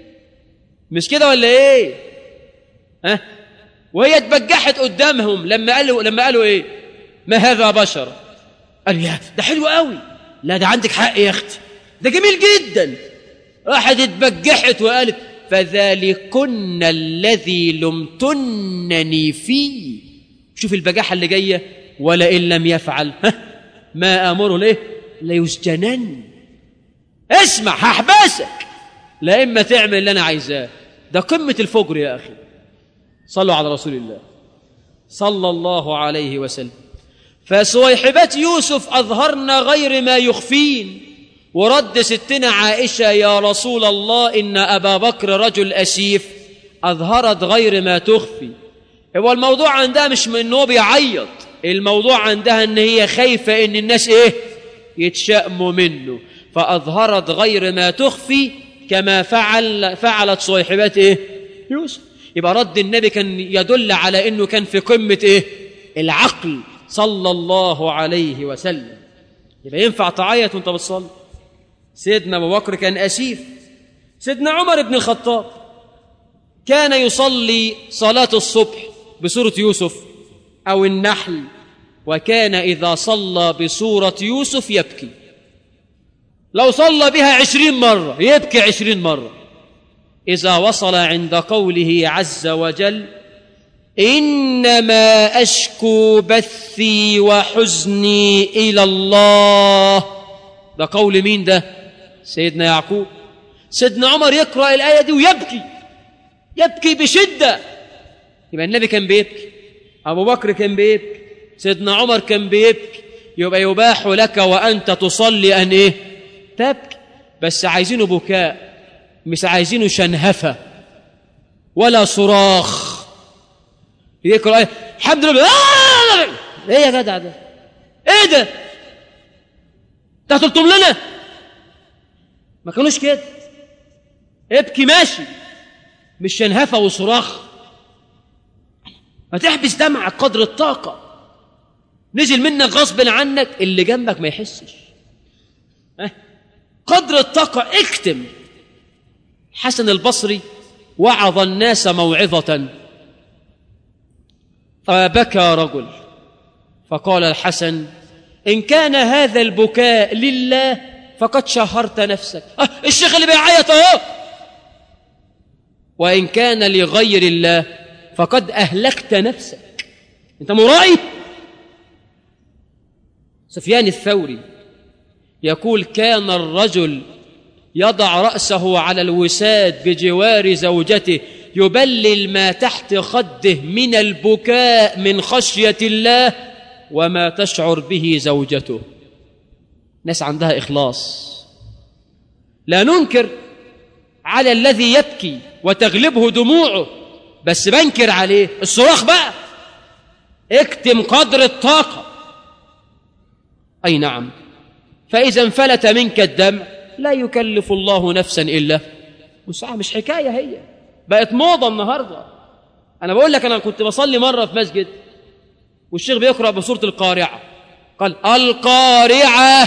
مش كده ولا إيه ها وهي اتبجحت قدامهم لما قالوا لما قالوا إيه ما هذا بشر قال يا ده حلو قوي لا ده عندك حق يا أختي ده جميل جدا راحت اتبجحت وقالت فذلكن الذي لمتنني فيه شوف البجاحة اللي جاية ولئن لم يفعل ما امره ليه ليسجنن اسمع هحبسك لا اما تعمل اللي انا عايزاه ده قمه الفجر يا اخي صلوا على رسول الله صلى الله عليه وسلم فسويحبات يوسف اظهرن غير ما يخفين ورد ستنا عائشه يا رسول الله ان ابا بكر رجل اسيف اظهرت غير ما تخفي هو الموضوع عندها مش من انه بيعيط الموضوع عندها ان هي خايفه ان الناس ايه يتشائموا منه فاظهرت غير ما تخفي كما فعل فعلت صيحبات ايه يوسف يبقى رد النبي كان يدل على انه كان في قمه ايه العقل صلى الله عليه وسلم يبقى ينفع تعيط وانت بتصلي سيدنا ابو بكر كان اسيف سيدنا عمر بن الخطاب كان يصلي صلاه الصبح بسوره يوسف أو النحل وكان إذا صلى بسورة يوسف يبكي لو صلى بها عشرين مرة يبكي عشرين مرة إذا وصل عند قوله عز وجل إنما أشكو بثي وحزني إلى الله ده قول مين ده سيدنا يعقوب سيدنا عمر يقرأ الآية دي ويبكي يبكي بشدة يبقى النبي كان بيبكي أبو بكر كان بيبكي سيدنا عمر كان بيبكي يبقى يباح لك وأنت تصلي أن إيه تبكي بس عايزينه بكاء مش عايزينه شنهفة ولا صراخ يقرأ إيه الحمد لله آه! ايه يا جدع ده ايه ده ده هتلطم لنا ما كانوش كده ابكي ماشي مش شنهفة وصراخ ما تحبس دمعك قدر الطاقة نزل منك غصب عنك اللي جنبك ما يحسش أه؟ قدر الطاقة اكتم حسن البصري وعظ الناس موعظة فبكى رجل فقال الحسن إن كان هذا البكاء لله فقد شهرت نفسك أه الشيخ اللي بيعيط اهو وإن كان لغير الله فقد أهلكت نفسك أنت مرائي سفيان الثوري يقول كان الرجل يضع رأسه على الوساد بجوار زوجته يبلل ما تحت خده من البكاء من خشية الله وما تشعر به زوجته ناس عندها إخلاص لا ننكر على الذي يبكي وتغلبه دموعه بس بنكر عليه الصراخ بقى اكتم قدر الطاقة أي نعم فإذا انفلت منك الدمع لا يكلف الله نفسا إلا وسعها مش حكاية هي بقت موضة النهاردة أنا بقول لك أنا كنت بصلي مرة في مسجد والشيخ بيقرأ بسورة القارعة قال القارعة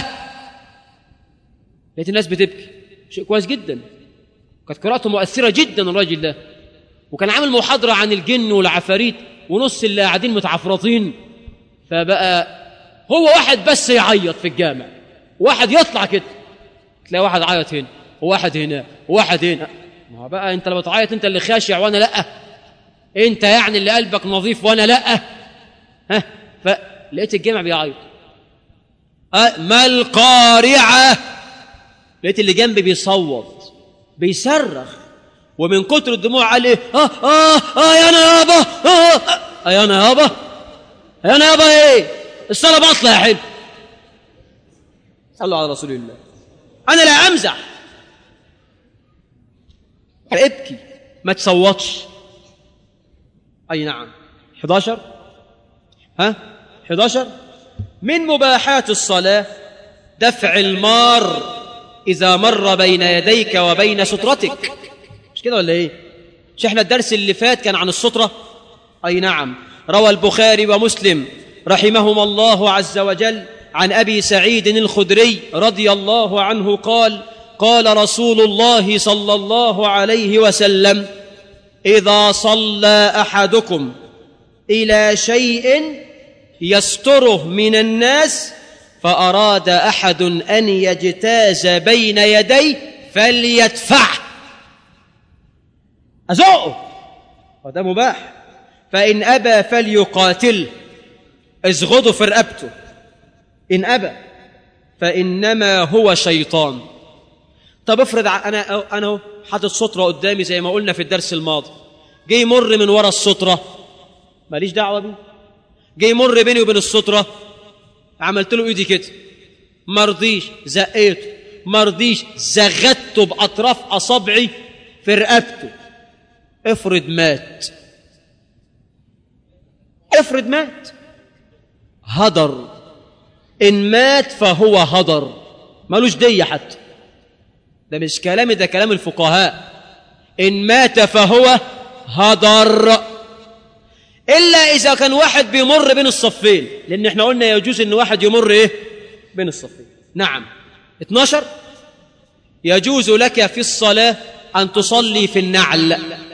لقيت الناس بتبكي شيء كويس جدا كانت قراءته مؤثرة جدا الراجل ده وكان عامل محاضرة عن الجن والعفاريت ونص اللي قاعدين متعفرطين فبقى هو واحد بس يعيط في الجامع واحد يطلع كده تلاقي واحد عيط هنا وواحد هنا وواحد هنا ما هو بقى انت لما تعيط انت اللي خاشع وانا لا انت يعني اللي قلبك نظيف وانا لا ها فلقيت الجامع بيعيط أه ما القارعه لقيت اللي جنبي بيصوت بيصرخ ومن كتر الدموع قال ايه اه اه اه يا انا يابا اه اه يا انا يابا يا انا يابا ايه الصلاه باطله يا حلو صلوا على رسول الله انا لا امزح ابكي ما تصوتش اي نعم 11 ها 11 من مباحات الصلاه دفع المار اذا مر بين يديك وبين سترتك مش كده ولا ايه مش احنا الدرس اللي فات كان عن الستره اي نعم روى البخاري ومسلم رحمهما الله عز وجل عن ابي سعيد الخدري رضي الله عنه قال قال رسول الله صلى الله عليه وسلم اذا صلى احدكم الى شيء يستره من الناس فاراد احد ان يجتاز بين يديه فليدفعه ازقه وده مباح فان ابى فليقاتل ازغده في رقبته ان ابى فانما هو شيطان طب افرض انا انا حاطط ستره قدامي زي ما قلنا في الدرس الماضي جه يمر من ورا الستره ماليش دعوه بيه جه يمر بيني وبين الستره عملت له ايدي كده مرضيش زقيته مرضيش زغدته باطراف اصابعي في رقبته افرض مات افرض مات هدر ان مات فهو هدر ملوش دية حتى ده مش كلامي ده كلام الفقهاء ان مات فهو هدر الا اذا كان واحد بيمر بين الصفين لان احنا قلنا يجوز ان واحد يمر ايه بين الصفين نعم 12 يجوز لك في الصلاه ان تصلي في النعل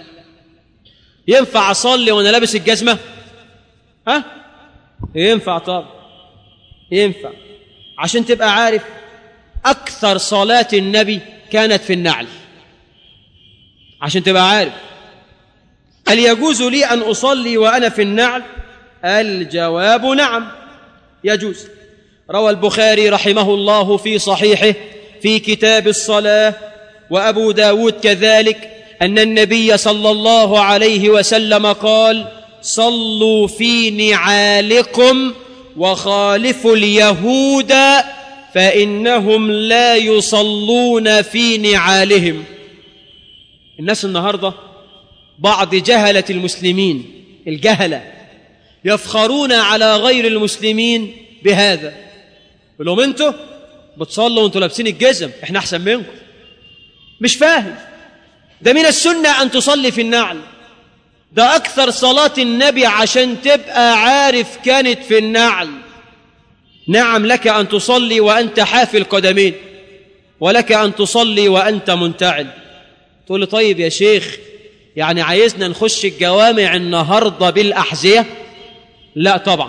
ينفع اصلي وانا لابس الجزمه ها ينفع طبعا ينفع عشان تبقى عارف اكثر صلاه النبي كانت في النعل عشان تبقى عارف هل يجوز لي ان اصلي وانا في النعل الجواب نعم يجوز روى البخاري رحمه الله في صحيحه في كتاب الصلاه وابو داود كذلك ان النبي صلى الله عليه وسلم قال صلوا في نعالكم وخالفوا اليهود فانهم لا يصلون في نعالهم الناس النهارده بعض جهله المسلمين الجهله يفخرون على غير المسلمين بهذا يقول لهم انتوا بتصلوا وانتوا لابسين الجزم احنا احسن منكم مش فاهم ده من السنه ان تصلي في النعل ده اكثر صلاه النبي عشان تبقى عارف كانت في النعل نعم لك ان تصلي وانت حافي القدمين ولك ان تصلي وانت منتعل تقول لي طيب يا شيخ يعني عايزنا نخش الجوامع النهارده بالاحذيه لا طبعا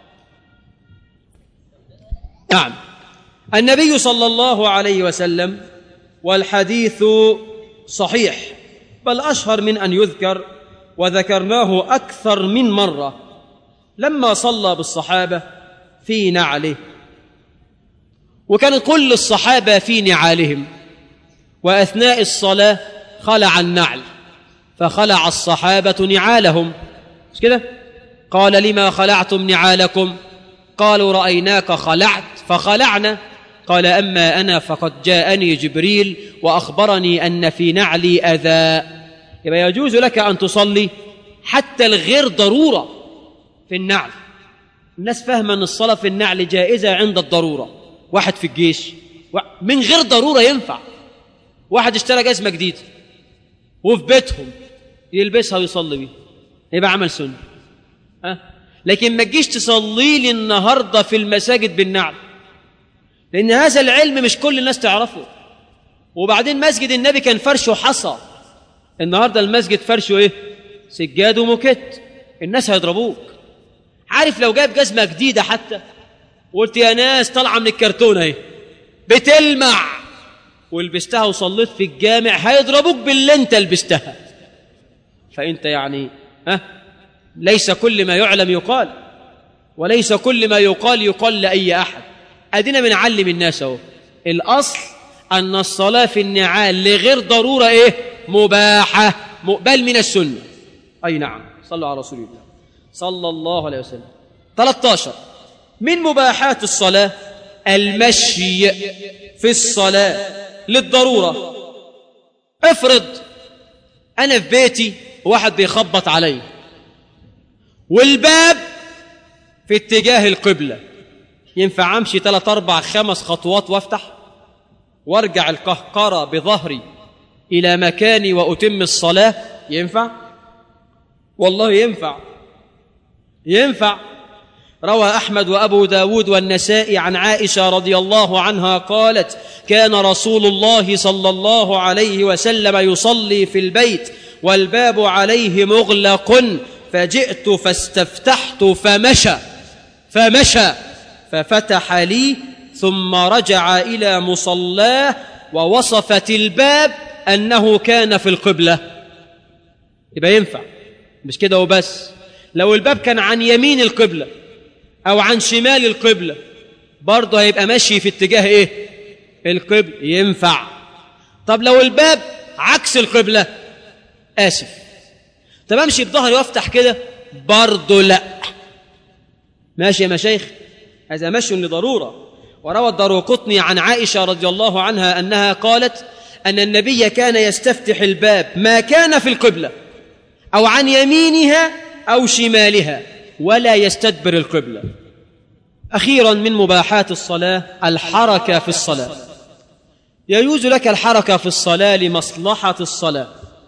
نعم النبي صلى الله عليه وسلم والحديث صحيح بل اشهر من ان يذكر وذكرناه اكثر من مره لما صلى بالصحابه في نعله وكان كل الصحابه في نعالهم واثناء الصلاه خلع النعل فخلع الصحابه نعالهم مش كده قال لما خلعتم نعالكم قالوا رايناك خلعت فخلعنا قال اما انا فقد جاءني جبريل واخبرني ان في نعلي اذى يبقى يجوز لك ان تصلي حتى الغير ضروره في النعل الناس فاهمة أن الصلاة في النعل جائزة عند الضرورة واحد في الجيش من غير ضرورة ينفع واحد اشترى جزمة جديدة وفي بيتهم يلبسها ويصلي بيها يبقى عمل سنة أه؟ لكن ما تجيش تصلي لي النهاردة في المساجد بالنعل لأن هذا العلم مش كل الناس تعرفه وبعدين مسجد النبي كان فرشه حصى النهاردة المسجد فرشه ايه سجاد وموكيت الناس هيضربوك عارف لو جايب جزمة جديدة حتى وقلت يا ناس طالعة من الكرتون اهي بتلمع ولبستها وصليت في الجامع هيضربوك باللي انت لبستها فانت يعني ها أه؟ ليس كل ما يعلم يقال وليس كل ما يقال يقال لأي أحد أدينا بنعلم الناس اهو الأصل أن الصلاة في النعال لغير ضرورة إيه مباحة بل من السنة أي نعم صلوا على رسول الله صلى الله عليه وسلم 13 من مباحات الصلاة المشي في الصلاة للضرورة افرض أنا في بيتي واحد بيخبط علي والباب في اتجاه القبلة ينفع أمشي ثلاث أربع خمس خطوات وافتح وارجع القهقرة بظهري إلى مكاني وأتم الصلاة ينفع والله ينفع ينفع روى أحمد وأبو داود والنسائي عن عائشة رضي الله عنها قالت كان رسول الله صلى الله عليه وسلم يصلي في البيت والباب عليه مغلق فجئت فاستفتحت فمشى فمشى ففتح لي ثم رجع إلى مصلاه ووصفت الباب أنه كان في القبلة يبقى ينفع مش كده وبس لو الباب كان عن يمين القبلة أو عن شمال القبلة برضه هيبقى ماشي في اتجاه إيه القبلة ينفع طب لو الباب عكس القبلة آسف طب أمشي بظهري وأفتح كده برضه لا ماشي يا مشايخ هذا مشي لضرورة وروى الدروقطني عن عائشة رضي الله عنها أنها قالت أن النبي كان يستفتح الباب ما كان في القبلة أو عن يمينها أو شمالها ولا يستدبر القبلة أخيرا من مباحات الصلاة الحركة في الصلاة يجوز لك الحركة في الصلاة لمصلحة الصلاة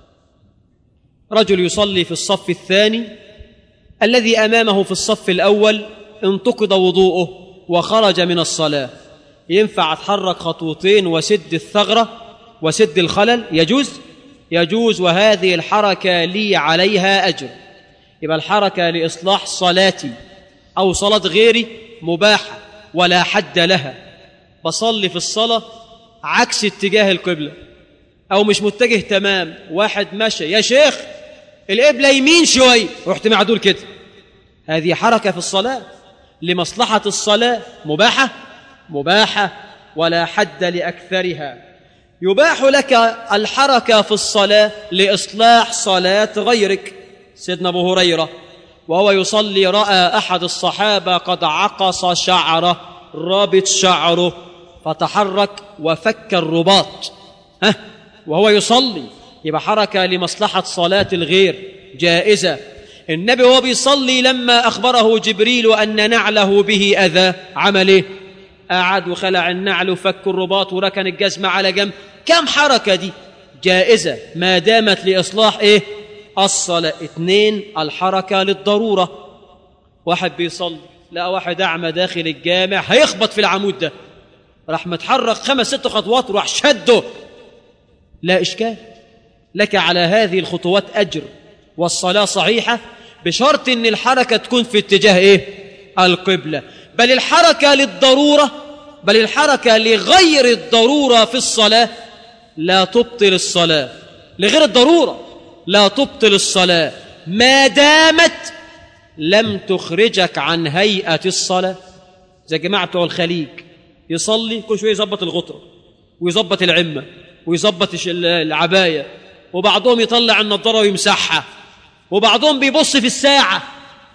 رجل يصلي في الصف الثاني الذي أمامه في الصف الأول انتقض وضوءه وخرج من الصلاة ينفع أتحرك خطوتين وسد الثغرة وسد الخلل يجوز يجوز وهذه الحركة لي عليها أجر يبقى الحركة لإصلاح صلاتي أو صلاة غيري مباحة ولا حد لها بصلي في الصلاة عكس اتجاه القبلة أو مش متجه تمام واحد مشى يا شيخ القبلة يمين شوي رحت معدول كده هذه حركة في الصلاة لمصلحة الصلاة مباحة مباحة ولا حد لأكثرها يباح لك الحركة في الصلاة لإصلاح صلاة غيرك سيدنا أبو هريرة وهو يصلي رأى أحد الصحابة قد عقص شعره رابط شعره فتحرك وفك الرباط ها وهو يصلي يبقى حركة لمصلحة صلاة الغير جائزة النبي وهو بيصلي لما أخبره جبريل أن نعله به أذى عمل إيه؟ قعد وخلع النعل وفك الرباط وركن الجزمة على جنب كم حركة دي جائزة ما دامت لإصلاح إيه الصلاة اثنين الحركة للضرورة واحد بيصلي لا واحد أعمى داخل الجامع هيخبط في العمود ده راح متحرك خمس ست خطوات وراح شده لا إشكال لك على هذه الخطوات أجر والصلاة صحيحة بشرط أن الحركة تكون في اتجاه إيه؟ القبلة بل الحركة للضرورة بل الحركة لغير الضرورة في الصلاة لا تبطل الصلاة لغير الضرورة لا تبطل الصلاة ما دامت لم تخرجك عن هيئة الصلاة زي جماعة بتوع الخليج يصلي كل شوية يظبط الغطرة ويظبط العمة ويظبط العباية وبعضهم يطلع النظارة ويمسحها وبعضهم بيبص في الساعة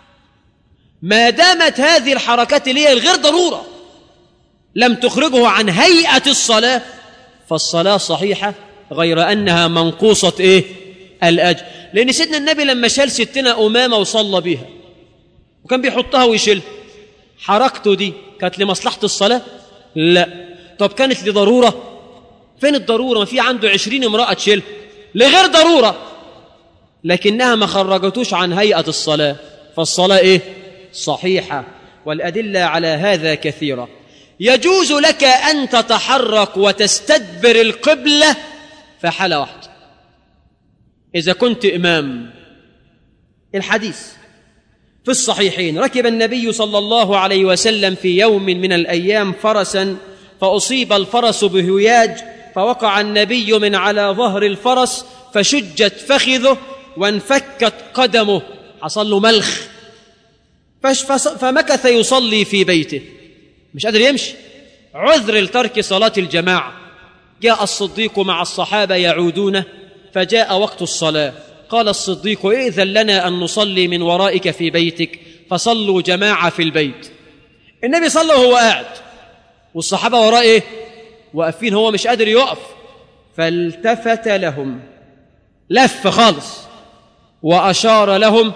ما دامت هذه الحركات اللي هي الغير ضرورة لم تخرجه عن هيئة الصلاة فالصلاة صحيحة غير أنها منقوصة إيه؟ الأجر لأن سيدنا النبي لما شال ستنا أمامة وصلى بها وكان بيحطها ويشيلها حركته دي كانت لمصلحة الصلاة لا طب كانت لضرورة فين الضرورة ما في عنده عشرين امرأة تشيل لغير ضرورة لكنها ما خرجتوش عن هيئة الصلاة فالصلاة إيه صحيحة والأدلة على هذا كثيرة يجوز لك أن تتحرك وتستدبر القبلة في حالة واحدة إذا كنت إمام الحديث في الصحيحين ركب النبي صلى الله عليه وسلم في يوم من الأيام فرسا فأصيب الفرس بهياج فوقع النبي من على ظهر الفرس فشجت فخذه وانفكت قدمه حصل له ملخ فش- فص- فمكث يصلي في بيته مش قادر يمشي عذر لترك صلاة الجماعة جاء الصديق مع الصحابة يعودون فجاء وقت الصلاة قال الصديق ائذن لنا أن نصلي من ورائك في بيتك فصلوا جماعة في البيت النبي صلى وهو قاعد والصحابة وراه إيه واقفين هو مش قادر يقف فالتفت لهم لف خالص وأشار لهم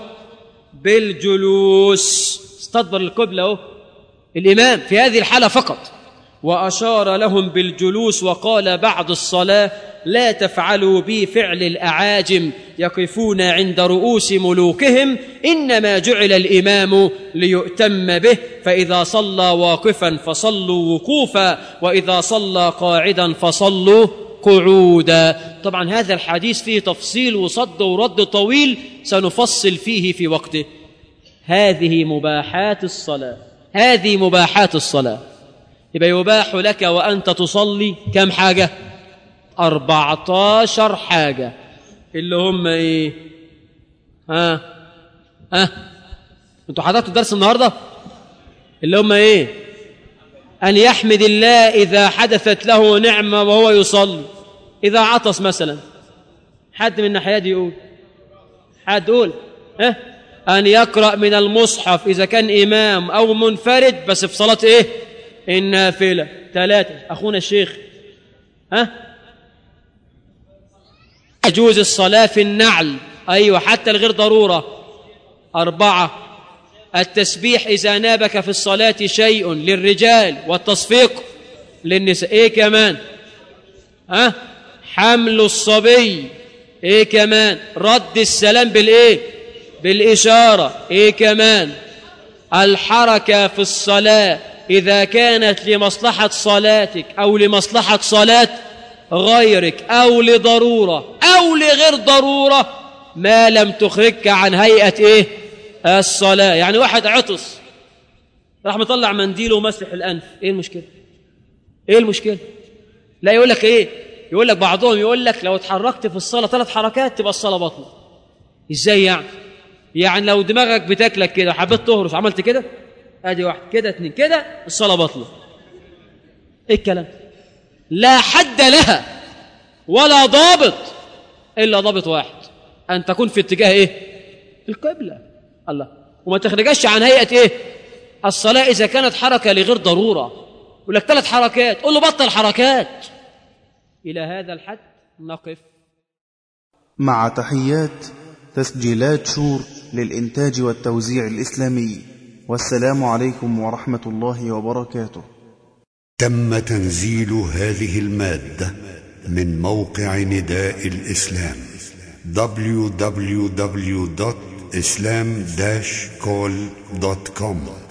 بالجلوس استدبر القبلة اهو الإمام في هذه الحالة فقط وأشار لهم بالجلوس وقال بعد الصلاة لا تفعلوا بي فعل الأعاجم يقفون عند رؤوس ملوكهم إنما جعل الإمام ليؤتم به فإذا صلى واقفا فصلوا وقوفا وإذا صلى قاعدا فصلوا قعودا طبعا هذا الحديث فيه تفصيل وصد ورد طويل سنفصل فيه في وقته هذه مباحات الصلاة هذه مباحات الصلاة يبقى يباح لك وأنت تصلي كم حاجة أربعتاشر حاجة اللي هم إيه ها ها انتوا حضرتوا الدرس النهاردة اللي هم إيه أن يحمد الله إذا حدثت له نعمة وهو يصلي إذا عطس مثلا حد من الناحية دي يقول حد يقول ها أن يقرأ من المصحف إذا كان إمام أو منفرد بس في صلاة إيه النافلة ثلاثة أخونا الشيخ ها يجوز الصلاة في النعل أيوة حتى الغير ضرورة أربعة التسبيح إذا نابك في الصلاة شيء للرجال والتصفيق للنساء إيه كمان ها حمل الصبي إيه كمان رد السلام بالإيه بالإشارة إيه كمان الحركة في الصلاة إذا كانت لمصلحة صلاتك أو لمصلحة صلاة غيرك أو لضرورة أو لغير ضرورة ما لم تخرجك عن هيئة إيه الصلاة يعني واحد عطس راح مطلع منديله ومسح الأنف إيه المشكلة إيه المشكلة لا يقول لك إيه يقول لك بعضهم يقول لك لو اتحركت في الصلاة ثلاث حركات تبقى الصلاة بطلة إزاي يعني يعني لو دماغك بتاكلك كده حبيت تهرش عملت كده ادي واحد كده اتنين كده الصلاه باطله ايه الكلام لا حد لها ولا ضابط الا ضابط واحد ان تكون في اتجاه ايه القبله الله وما تخرجش عن هيئه ايه الصلاه اذا كانت حركه لغير ضروره يقول لك ثلاث حركات قول له بطل حركات الى هذا الحد نقف مع تحيات تسجيلات شور للإنتاج والتوزيع الإسلامي والسلام عليكم ورحمة الله وبركاته تم تنزيل هذه المادة من موقع نداء الإسلام www.islam-call.com